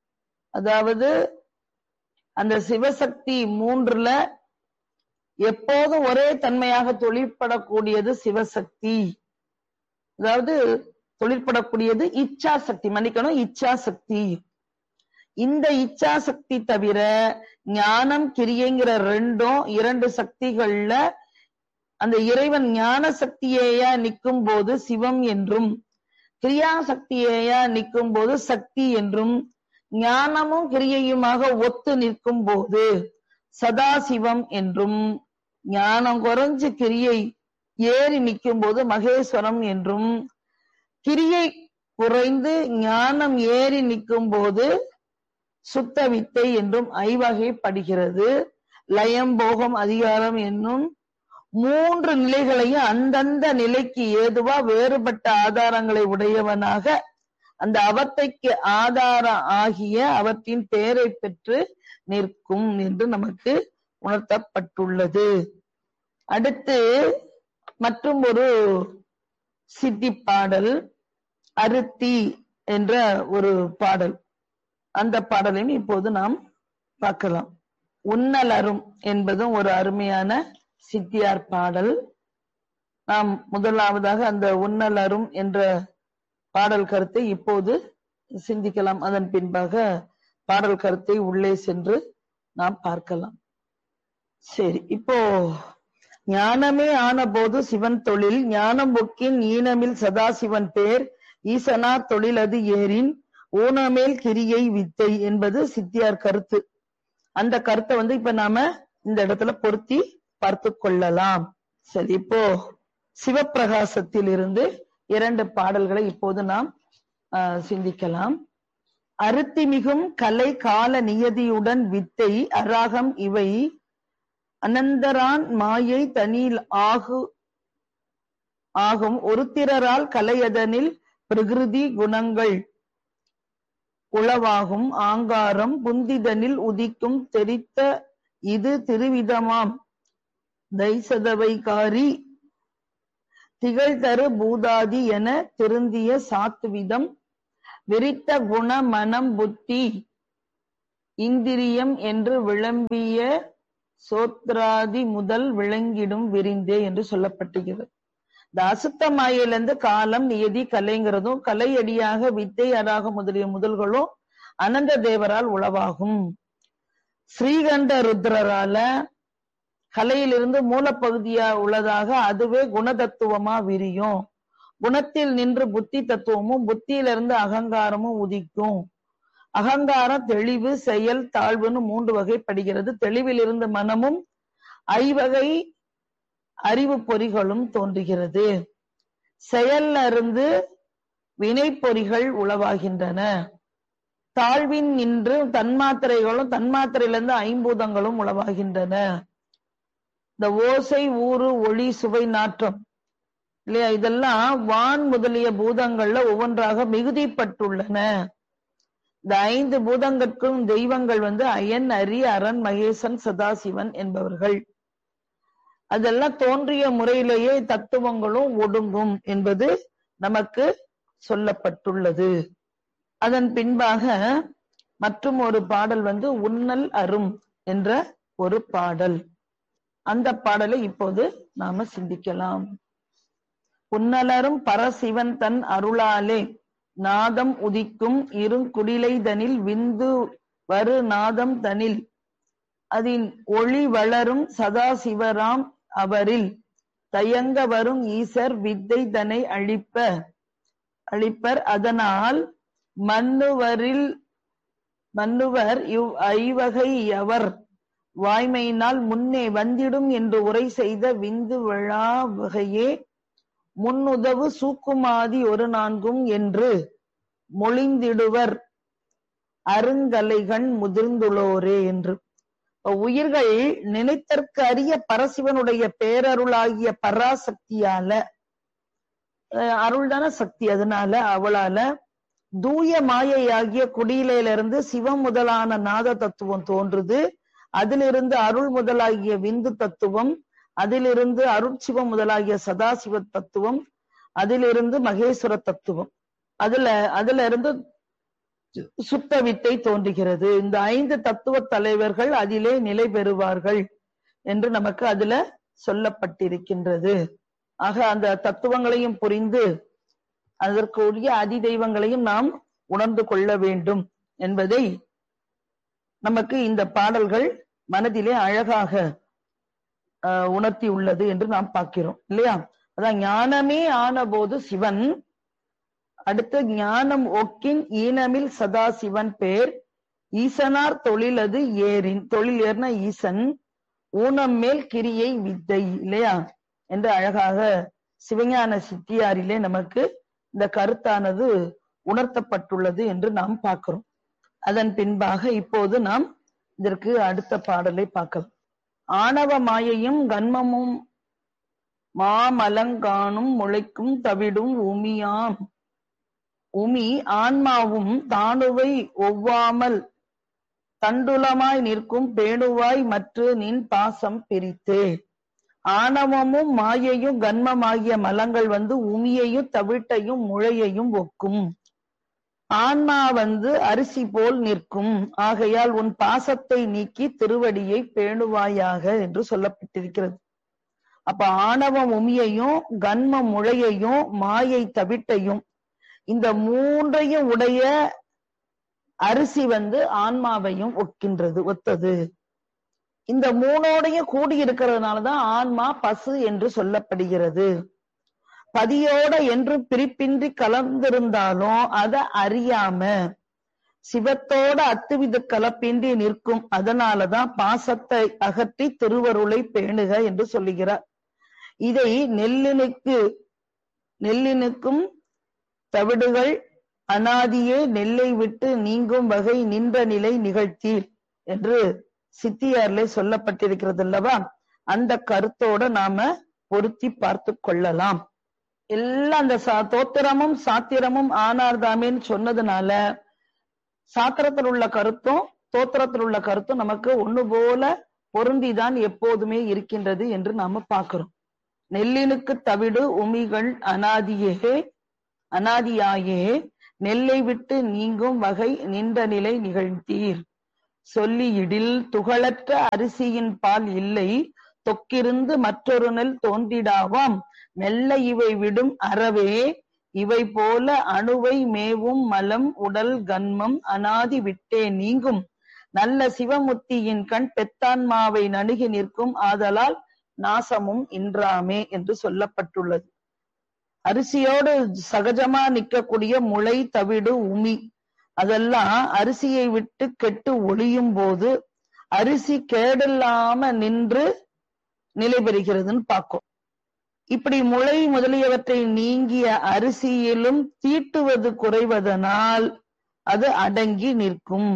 அதாவது அந்த சிவசக்தி மூன்றுல எப்போதும் ஒரே தன்மையாக தொழிற்படக்கூடியது சிவசக்தி அதாவது தொழிற்படக்கூடியது இச்சா சக்தி மன்னிக்கணும் இச்சா சக்தி இந்த இச்சா சக்தி தவிர ஞானம் கிரியைங்கிற ரெண்டும் இரண்டு சக்திகள்ல அந்த இறைவன் ஞான சக்தியேயா நிற்கும் போது சிவம் என்றும் கிரியா சக்தியேயா நிற்கும் போது சக்தி என்றும் ஞானமும் கிரியையுமாக ஒத்து நிற்கும் போது சதாசிவம் என்றும் ஞானம் குறைஞ்சு கிரியை ஏறி நிற்கும் போது மகேஸ்வரம் என்றும் கிரியை குறைந்து ஞானம் ஏறி நிற்கும் போது சுத்த வித்தை என்றும் ஐவகைப்படுகிறது லயம் போகம் அதிகாரம் என்னும் மூன்று நிலைகளையும் அந்தந்த நிலைக்கு ஏதுவா வேறுபட்ட ஆதாரங்களை உடையவனாக அந்த அவத்தைக்கு ஆதாரம் ஆகிய அவற்றின் பெயரை பெற்று நிற்கும் என்று நமக்கு உணர்த்தப்பட்டுள்ளது அடுத்து மற்றும் ஒரு சித்தி பாடல் அருத்தி என்ற ஒரு பாடல் அந்த பாடலையும் இப்போது நாம் பார்க்கலாம் உன்னலரும் என்பதும் ஒரு அருமையான சித்தியார் பாடல் நாம் முதலாவதாக அந்த உன்னலரும் என்ற பாடல் கருத்தை இப்போது சிந்திக்கலாம் அதன் பின்பாக பாடல் கருத்தை உள்ளே சென்று நாம் பார்க்கலாம் சரி இப்போ ஞானமே ஆன போது சிவன் தொழில் ஞானம் ஒக்கின் ஈனமில் சதாசிவன் பேர் ஈசனா தொழில் அது ஏறின் ஊனமேல் கிரியை வித்தை என்பது சித்தியார் கருத்து அந்த கருத்தை வந்து இப்ப நாம இந்த இடத்துல பொருத்தி பார்த்து கொள்ளலாம் சரி இப்போ சிவப்பிரகாசத்தில் இருந்து இரண்டு பாடல்களை இப்போது நாம் சிந்திக்கலாம் அருத்திமிகும் கலை கால நியதியுடன் வித்தை அராகம் இவை அனந்தரான் மாயை தனில் ஆகு ஆகும் ஒருத்திரரால் கலையதனில் பிரகிருதி குணங்கள் உளவாகும் ஆங்காரம் புந்திதனில் உதிக்கும் தெரித்த இது திருவிதமாம் தைசதவைகாரி திகழ்தரு பூதாதி என திருந்திய சாத்துவிதம் விரித்த குண மனம் புத்தி இந்திரியம் என்று விளம்பிய சோத்ராதி முதல் விளங்கிடும் விரிந்தே என்று சொல்லப்பட்டிருக்கிறது இந்த அசுத்த மாயிலிருந்து காலம் நியதி கலைங்கிறதும் கலையடியாக வித்தை அராக முதலிய முதல்களும் அனந்த தேவரால் உளவாகும் ஸ்ரீகண்ட ருத்ரரால கலையிலிருந்து மூலப்பகுதியா உள்ளதாக அதுவே குணதத்துவமா விரியும் குணத்தில் நின்று புத்தி தத்துவமும் புத்தியிலிருந்து அகங்காரமும் உதிக்கும் அகங்காரம் தெளிவு செயல் தாழ்வுன்னு மூன்று வகைப்படுகிறது தெளிவிலிருந்து மனமும் ஐவகை அறிவு பொறிகளும் தோன்றுகிறது செயல்ல இருந்து வினை பொறிகள் உளவாகின்றன தாழ்வின் நின்று தன்மாத்திரைகளும் தன்மாத்திரையிலிருந்து ஐம்பூதங்களும் உளவாகின்றன இந்த ஓசை ஊறு ஒளி சுவை நாற்றம் இல்லையா இதெல்லாம் வான் முதலிய பூதங்கள்ல ஒவ்வொன்றாக மிகுதிப்பட்டுள்ளன இந்த ஐந்து பூதங்கட்கும் தெய்வங்கள் வந்து அயன் அரி அரண் மகேசன் சதாசிவன் என்பவர்கள் அதெல்லாம் தோன்றிய முறையிலேயே தத்துவங்களும் ஒடுங்கும் என்பது நமக்கு சொல்லப்பட்டுள்ளது அதன் பின்பாக மற்றும் ஒரு பாடல் வந்து உன்னல் அரும் என்ற ஒரு பாடல் அந்த பாடலை இப்போது நாம சிந்திக்கலாம் உன்னலரும் பரசிவன் தன் அருளாலே நாதம் உதிக்கும் இருங்குடிலைதனில் விந்து வரு நாதம் தனில் அதின் ஒளி வளரும் சதாசிவராம் அவரில் தயங்க வரும் ஈசர் வித்தை தனை அழிப்ப அழிப்பர் அதனால் மன்னுவரில் மன்னுவர் இவ் ஐவகை அவர் வாய்மையினால் முன்னே வந்திடும் என்று உரை செய்த விந்து விழா வகையே முன்னுதவு சூக்குமாதி ஒரு நான்கும் என்று மொழிந்திடுவர் அருங்கலைகண் முதிர்ந்துளோரே என்று உயிர்கள் நினைத்தற்கு அரிய பரசிவனுடைய பேரருளாகிய பராசக்தியால அருள்தான சக்தி அதனால அவளால தூய மாயையாகிய குடியிலிருந்து சிவம் முதலான நாத தத்துவம் தோன்றுது அதிலிருந்து அருள் முதலாகிய விந்து தத்துவம் அதிலிருந்து அருட்சிவம் முதலாகிய சதாசிவ தத்துவம் அதிலிருந்து மகேஸ்வர தத்துவம் அதுல அதுல இருந்து சுத்த வித்தை தோன்றுகிறது இந்த ஐந்து தத்துவ தலைவர்கள் அதிலே நிலை பெறுவார்கள் என்று நமக்கு அதுல சொல்லப்பட்டிருக்கின்றது ஆக அந்த தத்துவங்களையும் புரிந்து அதற்கு உரிய அதி தெய்வங்களையும் நாம் உணர்ந்து கொள்ள வேண்டும் என்பதை நமக்கு இந்த பாடல்கள் மனதிலே அழகாக உணர்த்தி உள்ளது என்று நாம் பார்க்கிறோம் இல்லையா அதான் ஞானமே ஆன போது சிவன் அடுத்து ஞானம் ஒக்கின் ஈனமில் சதா சிவன் பேர் ஈசனார் தொழிலது ஏரின் தொழில் ஏர்ன ஈசன் ஊனம் மேல் கிரியை வித்தை இல்லையா என்று அழகாக சிவஞான சித்தியாரிலே நமக்கு இந்த கருத்தானது உணர்த்தப்பட்டுள்ளது என்று நாம் பார்க்கிறோம் அதன் பின்பாக இப்போது நாம் இதற்கு அடுத்த பாடலை பார்க்கலாம் ஆணவ மாயையும் கன்மமும் மாமலங்கானும் முளைக்கும் தவிடும் உமியாம் உமி ஆன்மாவும் தானுவை ஒவ்வாமல் தண்டுலமாய் நிற்கும் பேணுவாய் மற்ற நின் பாசம் பிரித்தே ஆணவமும் மாயையும் கன்மமாகிய மலங்கள் வந்து உமியையும் தவிட்டையும் முளையையும் ஒக்கும் ஆன்மா வந்து அரிசி போல் நிற்கும் ஆகையால் உன் பாசத்தை நீக்கி திருவடியை பேணுவாயாக என்று சொல்லப்பட்டிருக்கிறது அப்ப ஆணவம் உமியையும் கன்ம முளையையும் மாயை தவிட்டையும் இந்த மூன்றையும் உடைய அரிசி வந்து ஆன்மாவையும் ஒக்கின்றது ஒத்தது இந்த மூணோடையும் கூடி இருக்கிறதுனாலதான் ஆன்மா பசு என்று சொல்லப்படுகிறது பதியோட என்று பிரிப்பின்றி கலந்திருந்தாலும் அதை அறியாம சிவத்தோட அத்துவித கலப்பின்றி நிற்கும் அதனாலதான் பாசத்தை அகற்றி திருவருளை பேணுக என்று சொல்லுகிறார் இதை நெல்லினுக்கு நெல்லினுக்கும் தவிடுகள் அனாதியே நெல்லை விட்டு நீங்கும் வகை நின்ற நிலை நிகழ்த்தீர் என்று சித்தியார்ல சொல்லப்பட்டிருக்கிறது அல்லவா அந்த கருத்தோட நாம பொருத்தி பார்த்து கொள்ளலாம் எல்லாம் அந்த தோத்திரமும் சாத்திரமும் ஆனார்தாமேன்னு சொன்னதுனால சாத்திரத்தில் உள்ள கருத்தும் தோத்திரத்தில் உள்ள கருத்தும் நமக்கு ஒண்ணு போல பொருந்திதான் எப்போதுமே இருக்கின்றது என்று நாம பார்க்கிறோம் நெல்லினுக்கு தவிடு உமிகள் அனாதியே அனாதியாயே நெல்லை விட்டு நீங்கும் வகை நின்ற நிலை நிகழ்த்தீர் சொல்லியிடில் துகளற்ற அரிசியின் பால் இல்லை தொக்கிருந்து மற்றொரு நெல் தோன்றிடாவாம் மெல்ல இவை விடும் அறவே இவை போல அணுவை மேவும் மலம் உடல் கன்மம் அனாதி விட்டே நீங்கும் நல்ல சிவமுத்தியின் கண் பெத்தான்மாவை நணுகி நிற்கும் ஆதலால் நாசமும் இன்றாமே என்று சொல்லப்பட்டுள்ளது அரிசியோடு சகஜமா நிற்கக்கூடிய முளை தவிடு உமி அதெல்லாம் அரிசியை விட்டு கெட்டு ஒளியும் போது அரிசி கேடில்லாம நின்று நிலை பெறுகிறதுன்னு பார்க்கும் இப்படி முளை முதலியவற்றை நீங்கிய அரிசியிலும் தீட்டுவது குறைவதனால் அது அடங்கி நிற்கும்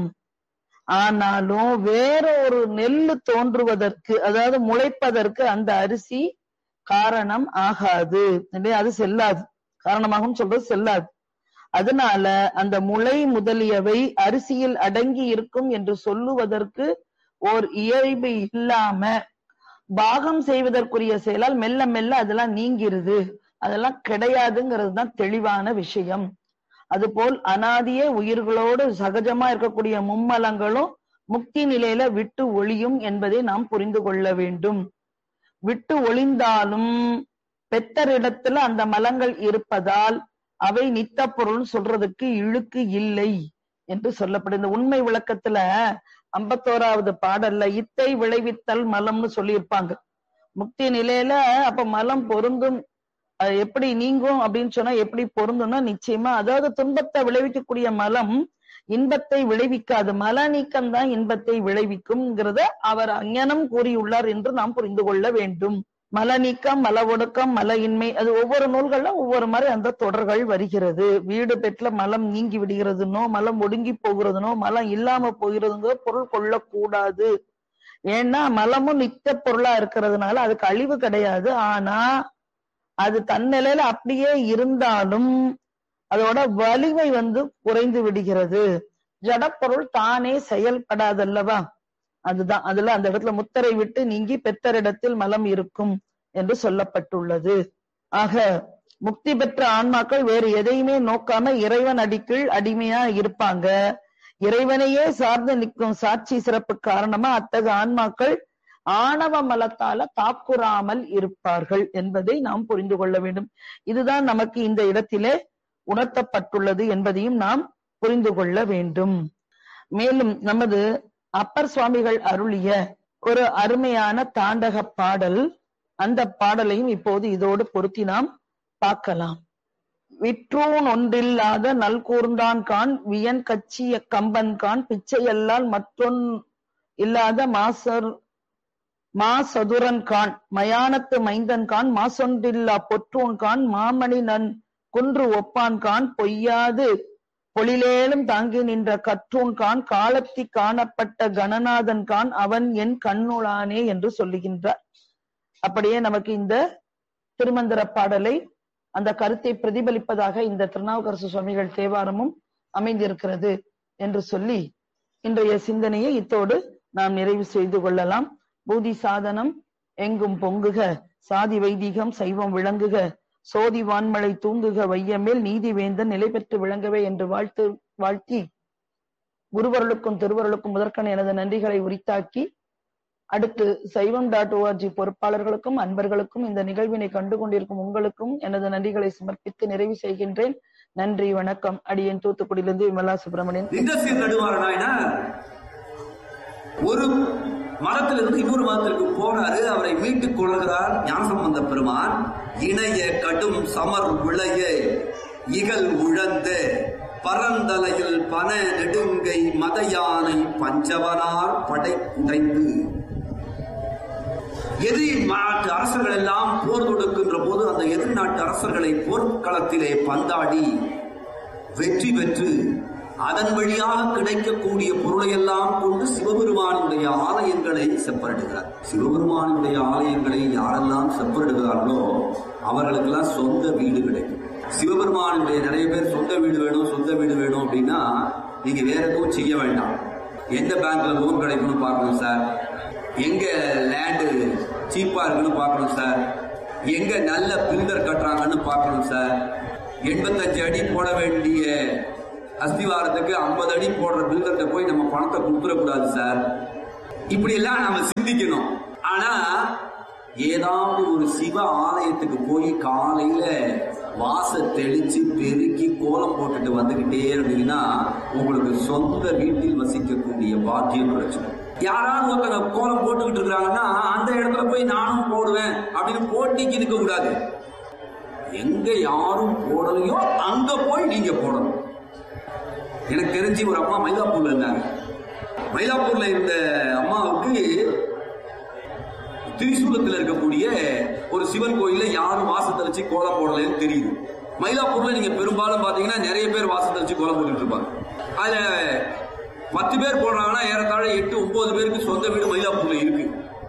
ஆனாலும் வேற ஒரு நெல்லு தோன்றுவதற்கு அதாவது முளைப்பதற்கு அந்த அரிசி காரணம் ஆகாது இல்லையா? அது செல்லாது காரணமாகவும் சொல்றது செல்லாது அதனால அந்த முளை முதலியவை அரிசியில் அடங்கி இருக்கும் என்று சொல்லுவதற்கு ஓர் இயல்பு இல்லாம பாகம் செய்வதற்குரிய செயலால் மெல்ல மெல்ல அதெல்லாம் நீங்கிருது அதெல்லாம் கிடையாதுங்கிறது தான் தெளிவான விஷயம் அதுபோல் அனாதியே உயிர்களோடு சகஜமா இருக்கக்கூடிய மும்மலங்களும் முக்தி நிலையில விட்டு ஒளியும் என்பதை நாம் புரிந்து கொள்ள வேண்டும் விட்டு ஒளிந்தாலும் பெத்தரிடத்துல அந்த மலங்கள் இருப்பதால் அவை நித்த பொருள் சொல்றதுக்கு இழுக்கு இல்லை என்று சொல்லப்படுது இந்த உண்மை விளக்கத்துல ஐம்பத்தோராவது பாடல்ல இத்தை விளைவித்தல் மலம்னு சொல்லியிருப்பாங்க முக்தி நிலையில அப்ப மலம் பொருந்தும் அது எப்படி நீங்கும் அப்படின்னு சொன்னா எப்படி பொருந்தும்னா நிச்சயமா அதாவது துன்பத்தை விளைவிக்கக்கூடிய மலம் இன்பத்தை விளைவிக்காது மல நீக்கம் தான் இன்பத்தை விளைவிக்கும்ங்கிறத அவர் அஞ்ஞானம் கூறியுள்ளார் என்று நாம் புரிந்து கொள்ள வேண்டும் மல நீக்கம் மல ஒடுக்கம் மல இன்மை அது ஒவ்வொரு நூல்கள்ல ஒவ்வொரு மாதிரி அந்த தொடர்கள் வருகிறது வீடு பெற்ற மலம் நீங்கி விடுகிறதுனோ மலம் ஒடுங்கி போகிறதுனோ மலம் இல்லாம போகிறதுங்கிற பொருள் கொள்ளக்கூடாது ஏன்னா மலமும் நித்த பொருளா இருக்கிறதுனால அதுக்கு அழிவு கிடையாது ஆனா அது தன்னிலையில அப்படியே இருந்தாலும் அதோட வலிமை வந்து குறைந்து விடுகிறது ஜடப்பொருள் தானே செயல்படாதல்லவா அதுதான் அதுல அந்த இடத்துல முத்தரை விட்டு நீங்கி பெத்தரிடத்தில் மலம் இருக்கும் என்று சொல்லப்பட்டுள்ளது ஆக முக்தி பெற்ற ஆன்மாக்கள் வேறு எதையுமே நோக்காம இறைவன் அடிக்கீழ் அடிமையா இருப்பாங்க இறைவனையே சார்ந்து நிற்கும் சாட்சி சிறப்பு காரணமா அத்தகு ஆன்மாக்கள் ஆணவ மலத்தால தாக்குறாமல் இருப்பார்கள் என்பதை நாம் புரிந்து கொள்ள வேண்டும் இதுதான் நமக்கு இந்த இடத்திலே உணர்த்தப்பட்டுள்ளது என்பதையும் நாம் புரிந்து கொள்ள வேண்டும் மேலும் நமது அப்பர் சுவாமிகள் அருளிய ஒரு அருமையான தாண்டக பாடல் அந்த பாடலையும் இப்போது இதோடு பொருத்தி நாம் பார்க்கலாம் விற்றூன் ஒன்றில்லாத நல் கூர்ந்தான் கான் வியன் கச்சிய கம்பன் கான் பிச்சையல்லால் மற்றொன் இல்லாத மாசர் மா சதுரன் கான் மயானத்து மைந்தன் கான் மாசொன்றில்லா பொற்றூன் கான் மாமணி நன் குன்று ஒப்பான் கான் பொய்யாது பொழிலேலும் தாங்கி நின்ற கற்றூன் கான் காலத்தி காணப்பட்ட கணநாதன் கான் அவன் என் கண்ணுளானே என்று சொல்லுகின்றார் அப்படியே நமக்கு இந்த திருமந்திர பாடலை அந்த கருத்தை பிரதிபலிப்பதாக இந்த திருநாவுக்கரசு சுவாமிகள் தேவாரமும் அமைந்திருக்கிறது என்று சொல்லி இன்றைய சிந்தனையை இத்தோடு நாம் நிறைவு செய்து கொள்ளலாம் பூதி சாதனம் எங்கும் பொங்குக சாதி வைதிகம் சைவம் விளங்குக சோதி வான்மழை தூங்குக வையமேல் நீதி வேந்தன் நிலை பெற்று விளங்கவே என்று வாழ்த்து வாழ்த்தி குருவருளுக்கும் திருவருளுக்கும் முதற்கண் எனது நன்றிகளை உரித்தாக்கி அடுத்து சைவம் டாட் ஓஆர்ஜி பொறுப்பாளர்களுக்கும் அன்பர்களுக்கும் இந்த நிகழ்வினை கண்டு கொண்டிருக்கும் உங்களுக்கும் எனது நன்றிகளை சமர்ப்பித்து நிறைவு செய்கின்றேன் நன்றி வணக்கம் அடியேன் தூத்துக்குடியிலிருந்து விமலா சுப்பிரமணியன்
இந்த சீர் நடுவார் நாயனார் ஒரு மரத்திலிருந்து இன்னொரு மரத்திற்கு போறாரு அவரை மீட்டுக் கொள்கிறார் ஞானசம்பந்த பெருமான் இணைய கடும் சமர் விளைய இகல் உழந்த பரந்தலையில் பன நெடுங்கை மத யானை பஞ்சவனார் படை குடைந்து எதிர் நாட்டு அரசர்கள் எல்லாம் போர் தொடுக்கின்ற போது அந்த எதிர் நாட்டு அரசர்களை போர்க்களத்திலே பந்தாடி வெற்றி பெற்று அதன் வழியாக கிடைக்கக்கூடிய பொருளையெல்லாம் கொண்டு சிவபெருமானுடைய ஆலயங்களை செப்பரிடுகிறார் சிவபெருமானுடைய ஆலயங்களை யாரெல்லாம் செப்பரிடுகிறார்களோ அவர்களுக்கெல்லாம் சொந்த வீடு கிடைக்கும் சிவபெருமானுடைய நிறைய பேர் சொந்த வீடு வேணும் சொந்த வீடு வேணும் அப்படின்னா நீங்க வேற எதுவும் செய்ய வேண்டாம் எந்த பேங்க்ல லோன் கிடைக்கும்னு பார்க்கணும் சார் எங்க லேண்டு சீப்பா இருக்குன்னு பார்க்கணும் சார் எங்க நல்ல பில்டர் கட்டுறாங்கன்னு பார்க்கணும் சார் எண்பத்தஞ்சு அடி போட வேண்டிய அஸ்திவாரத்துக்கு ஐம்பது அடி போடுற பில்டர்கிட்ட போய் நம்ம பணத்தை கொடுத்துடக்கூடாது சார் இப்படி எல்லாம் நாம சிந்திக்கணும் ஆனா ஏதாவது ஒரு சிவ ஆலயத்துக்கு போய் காலையில வாச தெளிச்சு பெருக்கி கோலம் போட்டுட்டு வந்துகிட்டே இருந்தீங்கன்னா உங்களுக்கு சொந்த வீட்டில் வசிக்கக்கூடிய பாக்கியம் கிடைச்சிடும் யாராவது ஒருத்தங்க கோலம் போட்டுக்கிட்டு இருக்காங்கன்னா அந்த இடத்துல போய் நானும் போடுவேன் அப்படின்னு போட்டிக்கு நிற்க கூடாது எங்க யாரும் போடலையோ அங்க போய் நீங்க போடணும் எனக்கு தெரிஞ்சு ஒரு அம்மா மயிலாப்பூர்ல இருந்தாங்க மயிலாப்பூர்ல இருந்த அம்மாவுக்கு திரிசூலத்தில் இருக்கக்கூடிய ஒரு சிவன் கோயில்ல யாரும் வாசத்தை வச்சு கோலம் போடலைன்னு தெரியுது மயிலாப்பூர்ல நீங்க பெரும்பாலும் பாத்தீங்கன்னா நிறைய பேர் வாசத்தை வச்சு கோலம் போட்டுட்டு இருப்பாங்க அதுல பத்து பேர் போடுறாங்கன்னா ஏறத்தாழ எட்டு ஒன்பது பேருக்கு சொந்த வீடு மயிலாப்பூர்ல இருக்கு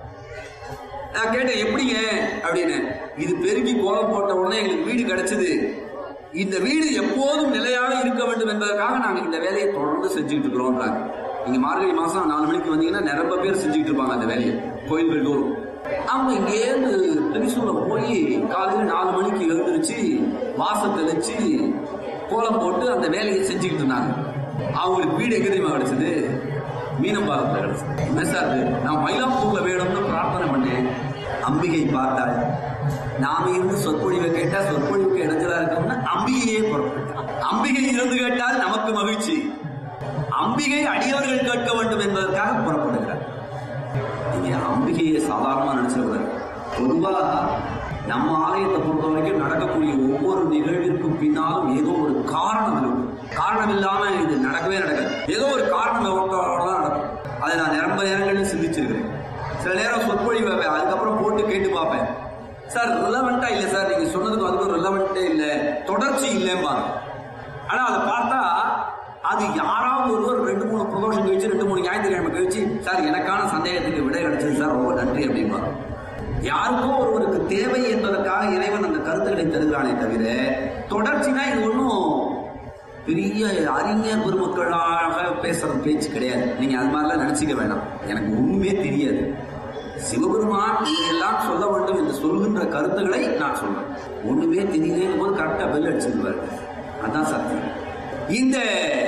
நான் கேட்டேன் எப்படிங்க அப்படின்னு இது பெருக்கி கோலம் போட்ட உடனே எங்களுக்கு வீடு கிடைச்சது இந்த வீடு எப்போதும் நிலையாக இருக்க வேண்டும் என்பதற்காக நாங்க இந்த வேலையை தொடர்ந்து செஞ்சுட்டு இருக்கிறோம்ன்றாங்க நீங்க மார்கழி மாசம் நாலு மணிக்கு வந்தீங்கன்னா நிரம்ப பேர் செஞ்சுட்டு இருப்பாங்க அந்த வேலையை கோயில்கள் தோறும் அவங்க இங்கேருந்து திரிசூலம் போய் காலையில நாலு மணிக்கு எழுந்திருச்சு வாசத்தை வச்சு கோலம் போட்டு அந்த வேலையை செஞ்சுக்கிட்டு இருந்தாங்க அவங்களுக்கு வீடு எங்க தெரியுமா கிடைச்சது மீனம்பாலத்தில் கிடைச்சது என்ன சார் இது? நான் மயிலாப்பூர்ல வேணும்னு பிரார்த்தனை பண்ணேன் அம்பிகை பார்த்தாள் நாம இருந்து சொற்பொழிவை கேட்டா சொற்பொழிவுக்கு இடைஞ்சலா இருக்கோம்னா அம்பிகையே புறப்பட்டான் அம்பிகை இருந்து கேட்டால் நமக்கு மகிழ்ச்சி அம்பிகை அடியவர்கள் கேட்க வேண்டும் என்பதற்காக புறப்படுகிறார் நீங்க அம்பிகையை சாதாரணமா நினைச்சிடக்கூடாது பொதுவா நம்ம ஆலயத்தை பொறுத்த வரைக்கும் நடக்கக்கூடிய ஒவ்வொரு நிகழ்விற்கும் பின்னாலும் ஏதோ ஒரு காரணம் இருக்கும் காரணம் இல்லாம இது நடக்கவே நடக்காது ஏதோ ஒரு காரணம் தான் நடக்கும் அதை நான் நிரம்ப நேரங்களில் சிந்திச்சிருக்கிறேன் சில நேரம் சொற்பொழிவு வைப்பேன். அதுக்கப்புறம் போட்டு கேட்டு பார்ப்பேன் சார் ரிலவெண்டா இல்ல சார் நீங்க சொன்னதுக்கு அதுக்கும் ரிலவெண்டே இல்ல தொடர்ச்சி இல்லைம்பாங்க ஆனா அதை பார்த்தா அது யாராவது ஒருவர் ரெண்டு மூணு பிரதோஷம் கழிச்சு ரெண்டு மூணு ஞாயிற்றுக்கிழமை கழிச்சு சார் எனக்கான சந்தேகத்துக்கு விடை கிடைச்சது சார் ரொம்ப நன்றி அப்படிம்பாங்க யாருக்கோ ஒருவருக்கு தேவை என்பதற்காக இறைவன் அந்த கருத்துக்களை தருகிறானே தவிர தொடர்ச்சினா இது ஒன்றும் பெரிய அறிஞர் பெருமக்களாக பேசுற பேச்சு கிடையாது நீங்க அது மாதிரிலாம் நினைச்சுக்க வேண்டாம் எனக்கு ஒண்ணுமே தெரியாது சிவபெருமான் நீங்க எல்லாம் சொல்ல வேண்டும் என்று சொல்கின்ற கருத்துக்களை நான் சொல்றேன் ஒண்ணுமே தெரியலேங்கும் போது கரெக்டா பெல் அடிச்சிருப்பாரு அதான் சத்தியம் இந்த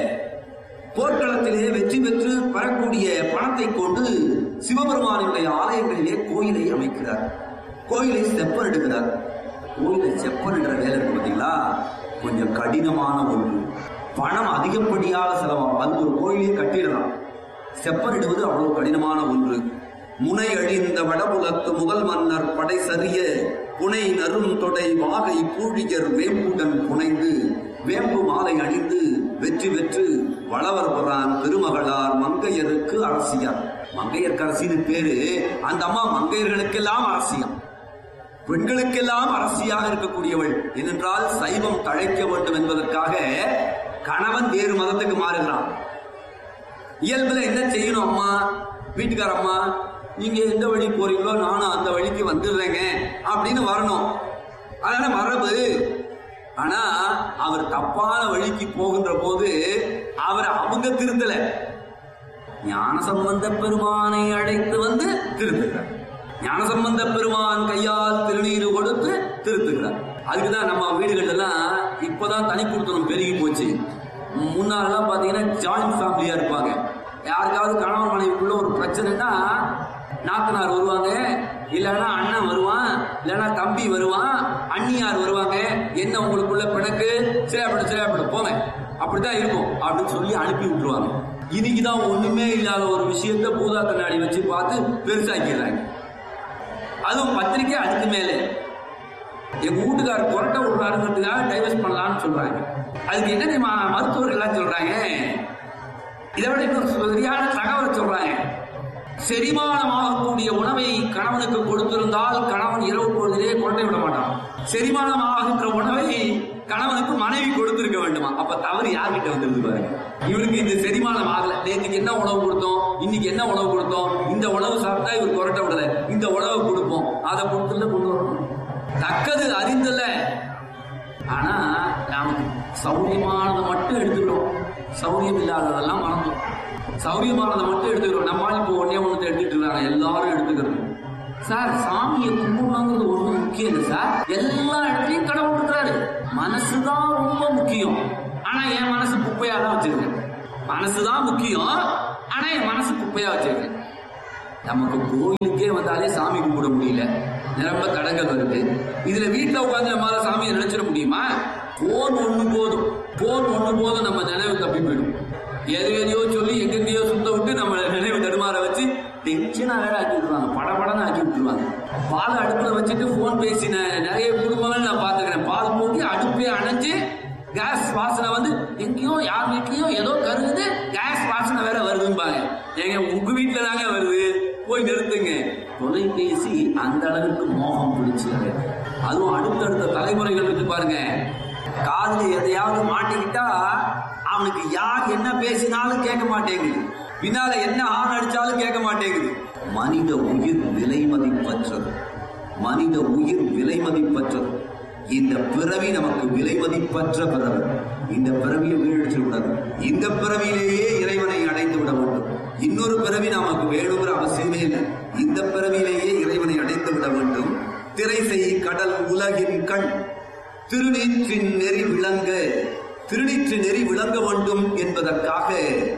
போர்க்களத்திலே வெற்றி பெற்று பெறக்கூடிய பணத்தை கொண்டு சிவபெருமானுடைய ஆலயங்களிலே கோயிலை அமைக்கிறார் கோயிலை செப்பர் எடுக்கிறார் கோயிலை செப்பர் என்ற வேலை இருக்கு பாத்தீங்களா கொஞ்சம் கடினமான ஒன்று பணம் அதிகப்படியாக செலவாகும் அது ஒரு கோயிலே கட்டிடலாம் செப்பரிடுவது அவ்வளவு கடினமான ஒன்று முனை அழிந்த வடபுலத்து முதல் மன்னர் படை சரிய புனை நரும் தொடை வாகை பூழியர் வேம்புடன் புனைந்து வேம்பு மாலை அணிந்து வெற்றி பெற்று வளவர் பெறான் திருமகளார் மங்கையருக்கு அரசியார் மங்கையருக்கு அரசின்னு பேரு அந்த அம்மா மங்கையர்களுக்கெல்லாம் அரசியாம் பெண்களுக்கெல்லாம் அரசியாக இருக்கக்கூடியவள் ஏனென்றால் சைவம் தழைக்க வேண்டும் என்பதற்காக கணவன் வேறு மதத்துக்கு மாறுகிறான் இயல்புல என்ன செய்யணும் அம்மா வீட்டுக்கார அம்மா நீங்க எந்த வழி போறீங்களோ நானும் அந்த வழிக்கு வந்துடுறேங்க அப்படின்னு வரணும் அதான மரபு ஆனா அவர் தப்பான வழிக்கு போகின்ற போது அவர் அவங்க திருந்தல ஞானசம்பந்த பெருமானை அழைத்து வந்து திருத்துகிறார் ஞானசம்பந்த பெருமான் கையால் திருநீர் கொடுத்து திருத்துகிறார் அதுக்குதான் நம்ம வீடுகள் எல்லாம் இப்பதான் தனி கொடுத்தனம் பெருகி போச்சு முன்னாலாம் பாத்தீங்கன்னா ஜாயிண்ட் ஃபேமிலியா இருப்பாங்க யாருக்காவது கணவன் மனைவிக்குள்ள ஒரு பிரச்சனைனா நாத்தனார் வருவாங்க இல்லைன்னா அண்ணன் வருவான் இல்லைன்னா தம்பி வருவான் அண்ணியார் வருவாங்க என்ன உங்களுக்குள்ள பிணக்கு சிறைப்பட சிறைப்பட போங்க அப்படித்தான் இருக்கும் அப்படின்னு சொல்லி அனுப்பி விட்டுருவாங்க இன்னைக்குதான் ஒண்ணுமே இல்லாத ஒரு விஷயத்த பூதா கண்ணாடி வச்சு பார்த்து பெருசாக்கிடுறாங்க அதுவும் பத்திரிக்கை அதுக்கு மேலே எங்க வீட்டுக்காரர் புரட்ட விடுறாருங்கிறதுக்காக டைவர்ஸ் பண்ணலாம்னு சொல்றாங்க அதுக்கு என்ன தெரியுமா மருத்துவர்கள் எல்லாம் சொல்றாங்க இதை விட இன்னொரு சரியான தகவலை சொல்றாங்க செரிமானமாகக்கூடிய உணவை கணவனுக்கு கொடுத்திருந்தால் கணவன் இரவு பொழுதிலே கொண்டை விட மாட்டான் செரிமானமாகின்ற உணவை கணவனுக்கு மனைவி கொடுத்திருக்க வேண்டுமா அப்ப தவறு யார்கிட்ட வந்துருது பாருங்க இவருக்கு இந்த செரிமானம் ஆகல நேற்றுக்கு என்ன உணவு கொடுத்தோம் இன்னைக்கு என்ன உணவு கொடுத்தோம் இந்த உணவு சாப்பிட்டா இவர் கொரட்டை விடல இந்த உணவை கொடுப்போம் அதை கொடுத்துல கொண்டு வரணும் தக்கது அறிந்தல ஆனா நமக்கு சௌரியமானதை மட்டும் எடுத்துக்கிறோம் சௌரியம் இல்லாததெல்லாம் மறந்தோம் சௌரியமானதை மட்டும் எடுத்துக்கிறோம் நம்ம ஆள் இப்போ ஒன்னே ஒன்று எடுத்துட்டு இருக்காங்க எல்லாரும் எடுத்துக்கிறோம் சார் சாமியை கும்பிடணுங்கிறது ஒண்ணும் முக்கியம் இல்லை சார் எல்லா இடத்துலயும் கடவுள் இருக்கிறாரு மனசுதான் ரொம்ப முக்கியம் ஆனா என் மனசு குப்பையா தான் வச்சிருக்கேன் மனசுதான் முக்கியம் ஆனா என் மனசு குப்பையா வச்சிருக்கேன் நமக்கு கோயிலுக்கே வந்தாலே சாமி கும்பிட முடியல நிரம்ப கடங்கள் வருது இதுல வீட்டுல உட்காந்து நம்மளால சாமியை நினைச்சிட முடியுமா போன் ஒண்ணு போதும் போன் ஒண்ணு போதும் நம்ம நினைவு தப்பி போயிடும் எது எதையோ சொல்லி எங்கெங்கயோ சுத்த விட்டு நம்ம நினைவு தடுமாற வச்சு டென்ஷனா வேற ஆக்கி விட்டுருவாங்க படபடன்னு ஆக்கி விட்டுருவாங்க பால் அடுப்புல வச்சுட்டு போன் பேசின நிறைய குடும்பங்கள் நான் பாத்துக்கிறேன் பால் போக்கி அடுப்பே அணைஞ்சு கேஸ் வாசனை வந்து எங்கேயோ யார் வீட்லயோ ஏதோ கருகுது கேஸ் வாசனை வேற வருதும்பாங்க ஏங்க உங்க வீட்டுல தாங்க வருது போய் நிறுத்துங்க தொலைபேசி அந்த அளவுக்கு மோகம் பிடிச்சது அதுவும் அடுத்தடுத்த தலைமுறைகள் இருக்கு பாருங்க காதுல எதையாவது மாட்டிக்கிட்டா அவனுக்கு யார் என்ன பேசினாலும் கேட்க மாட்டேங்குது பின்னால என்ன ஆண் அடிச்சாலும் கேட்க மாட்டேங்குது மனித உயிர் விலை மதிப்பற்றது மனித உயிர் விலை மதிப்பற்றது இந்த பிறவி நமக்கு விலை மதிப்பற்ற பிறவி இந்த பிறவியை வீழ்ச்சி விடாது இந்த பிறவியிலேயே இறைவனை அடைந்து விட வேண்டும் இன்னொரு பிறவி நமக்கு வேணுங்கிற அவசியமே இல்லை இந்த பிறவியிலேயே இறைவனை அடைந்து விட வேண்டும் திரை செய் கடல் உலகின் கண் திருநீற்றின் நெறி விளங்க திருநீற்று நெறி விளங்க வேண்டும் என்பதற்காக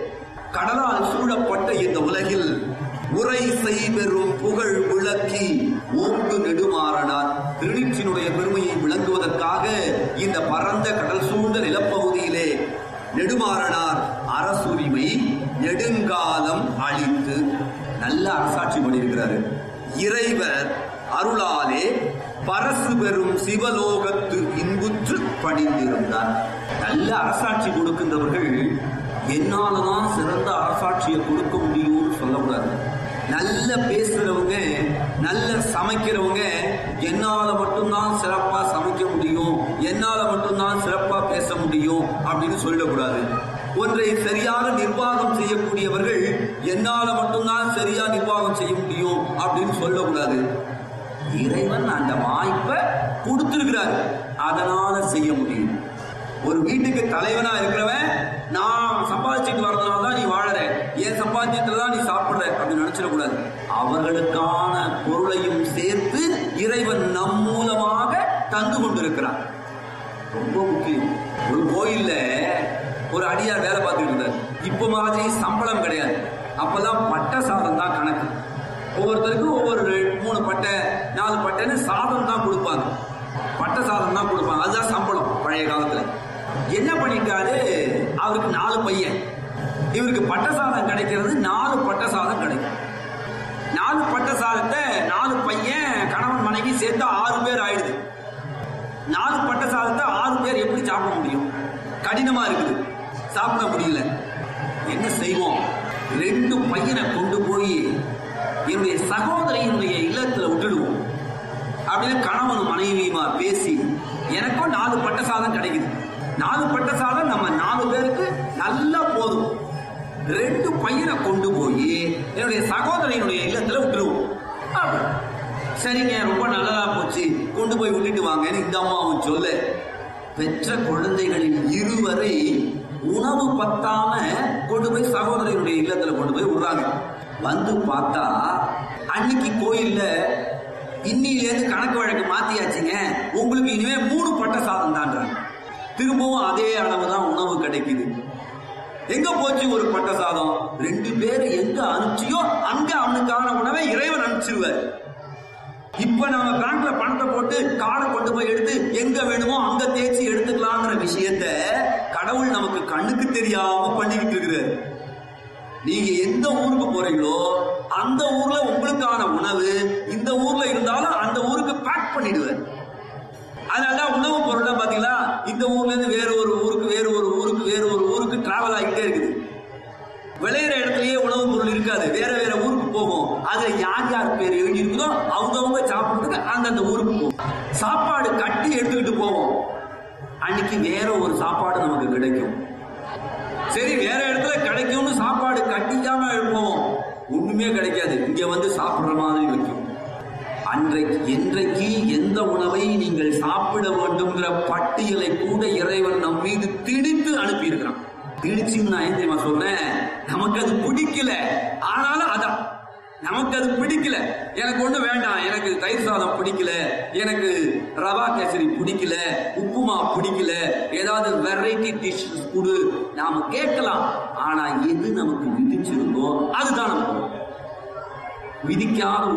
கடலால் சூழப்பட்ட இந்த உலகில் உரை செய்பெறும் புகழ் விளக்கி ஓங்கு நெடுமாறனார் திருநீற்றினுடைய பெருமையை விளங்குவதற்காக இந்த பரந்த கடல் சூழ்ந்த நிலப்பகுதியிலே நெடுமாறனார் அரசுரிமை நெடுங்காலம் அளித்து நல்ல அரசாட்சி பண்ணியிருக்கிறாரு இறைவர் அருளாலே பரசு பெறும் சிவலோகத்து இன்புற்று பணிந்திருந்தார் நல்ல அரசாட்சி கொடுக்கின்றவர்கள் என்னாலதான் சிறந்த அரசாட்சியை கொடுக்க முடியும்னு சொல்லக்கூடாது நல்ல பேசுறவங்க நல்ல சமைக்கிறவங்க என்னால மட்டும்தான் சிறப்பா சமைக்க முடியும் என்னால மட்டும்தான் சிறப்பா பேச முடியும் அப்படின்னு சொல்லக்கூடாது ஒன்றை சரியாக நிர்வாகம் செய்யக்கூடியவர்கள் என்னால மட்டும்தான் சரியா நிர்வாகம் செய்ய முடியும் அப்படின்னு சொல்லக்கூடாது இறைவன் அந்த வாய்ப்பை கொடுத்திருக்கிறார் அதனால செய்ய முடியும் ஒரு வீட்டுக்கு தலைவனா இருக்கிறவன் நான் சம்பாதிச்சுட்டு வரதுனால தான் நீ வாழற என் சம்பாத்தியத்துல தான் நீ சாப்பிடுற அப்படின்னு நினைச்சிடக்கூடாது அவர்களுக்கான பொருளையும் சேர்த்து இறைவன் நம் மூலமாக தந்து கொண்டிருக்கிறான் ரொம்ப முக்கியம் ஒரு கோயில்ல ஒரு அடியார் வேலை பார்த்துட்டு இருந்தார் இப்ப மாதிரி சம்பளம் கிடையாது அப்பதான் பட்ட சாதம் தான் கணக்கு ஒவ்வொருத்தருக்கும் ஒவ்வொரு ரெ- மூணு பட்டை நாலு பட்டைன்னு சாதம் தான் கொடுப்பாங்க பட்ட சாதம் தான் கொடுப்பாங்க அதுதான் சம்பளம் பழைய காலத்துல என்ன பண்ணிட்டாரு அவருக்கு நாலு பையன் இவருக்கு பட்ட சாதம் கிடைக்கிறது நாலு பட்ட சாதம் கிடைக்கும் நாலு பட்ட சாதத்தை நாலு பையன் கணவன் மனைவி சேர்த்து ஆறு பேர் ஆயிடுது நாலு பட்ட சாதத்தை ஆறு பேர் எப்படி சாப்பிட முடியும் கடினமா இருக்குது சாப்பிட முடியல என்ன செய்வோம் ரெண்டு பையனை கொண்டு போய் என்னுடைய சகோதரியினுடைய இல்லத்துல விட்டுடுவோம் அப்படின்னு கணவன் மனைவியுமா பேசி எனக்கும் நாலு பட்ட சாதம் கிடைக்குது நாலு பட்ட சாதம் நம்ம நாலு பேருக்கு நல்லா போதும் ரெண்டு பையனை கொண்டு போய் என்னுடைய சகோதரியினுடைய இல்லத்துல விட்டுருவோம் அப்படி. சரிங்க ரொம்ப நல்லதா போச்சு கொண்டு போய் விட்டுட்டு வாங்கன்னு இந்த அம்மாவும் சொல்ல பெற்ற குழந்தைகளில் இருவரை உணவு பத்தாம கொண்டு போய் சகோதரியுடைய இல்லத்துல கொண்டு போய் விடுறாங்க வந்து பார்த்தா அன்னைக்கு கோயில்ல இன்னிலேருந்து கணக்கு வழக்கு மாத்தியாச்சுங்க உங்களுக்கு இனிமே மூணு பட்ட சாதம் தான்றாங்க திரும்பவும் அதே அளவு தான் உணவு கிடைக்குது எங்க போச்சு ஒரு பட்ட சாதம் ரெண்டு பேர் எங்க அனுப்பிச்சியோ அங்க அவனுக்கான உணவை இறைவன் அனுப்பிச்சிருவார் இப்ப நம்ம பேங்க்ல பணத்தை போட்டு கார்டை கொண்டு போய் எடுத்து எங்க வேணுமோ அங்க தேய்ச்சி எடுத்துக்கலாங்கிற விஷயத்த கடவுள் நமக்கு கண்ணுக்கு தெரியாம பண்ணிக்கிட்டு இருக்கிறார் நீங்க எந்த ஊருக்கு போறீங்களோ அந்த ஊர்ல உங்களுக்கான உணவு இந்த ஊர்ல இருந்தாலும் அந்த ஊருக்கு பேக் பண்ணிடுவார் அதனாலதான் உணவு பொருள் பாத்தீங்களா இந்த ஊர்ல இருந்து வேற ஒரு ஊருக்கு வேற ஒரு ஊருக்கு வேற ஒரு ஊருக்கு டிராவல் ஆகிட்டே இருக்குது விளையிற இடத்துலயே உணவு பொருள் இருக்காது வேற வேற ஊருக்கு போகும் அதுல யார் யார் பேர் எழுதி இருக்குதோ அவங்கவங்க சாப்பிடுறதுக்கு அந்தந்த ஊருக்கு போகும் சாப்பாடு கட்டி எடுத்துக்கிட்டு போவோம் அன்னைக்கு வேற ஒரு சாப்பாடு நமக்கு கிடைக்கும் சரி வேற இடத்துல கிடைக்கும்னு சாப்பாடு கட்டிக்காம போவோம் ஒண்ணுமே கிடைக்காது இங்க வந்து சாப்பிடுற மாதிரி வைக்கும் அன்றைக்கு என்றைக்கு எந்த உணவை நீங்கள் சாப்பிட வேண்டும்ங்கிற பட்டியலை கூட இறைவன் நம் மீது திணித்து அனுப்பியிருக்கிறான் திணிச்சுன்னு நான் ஏன் தெரியுமா சொல்றேன் நமக்கு அது பிடிக்கல ஆனாலும் அதான் நமக்கு அது பிடிக்கல எனக்கு ஒண்ணு வேண்டாம் எனக்கு தயிர் சாதம் பிடிக்கல எனக்கு ரவா கேசரி பிடிக்கல உப்புமா பிடிக்கல ஏதாவது வெரைட்டி டிஷ் கொடு நாம கேட்கலாம் ஆனா எது நமக்கு விதிச்சிருக்கோ அதுதான் நமக்கு விதிக்காத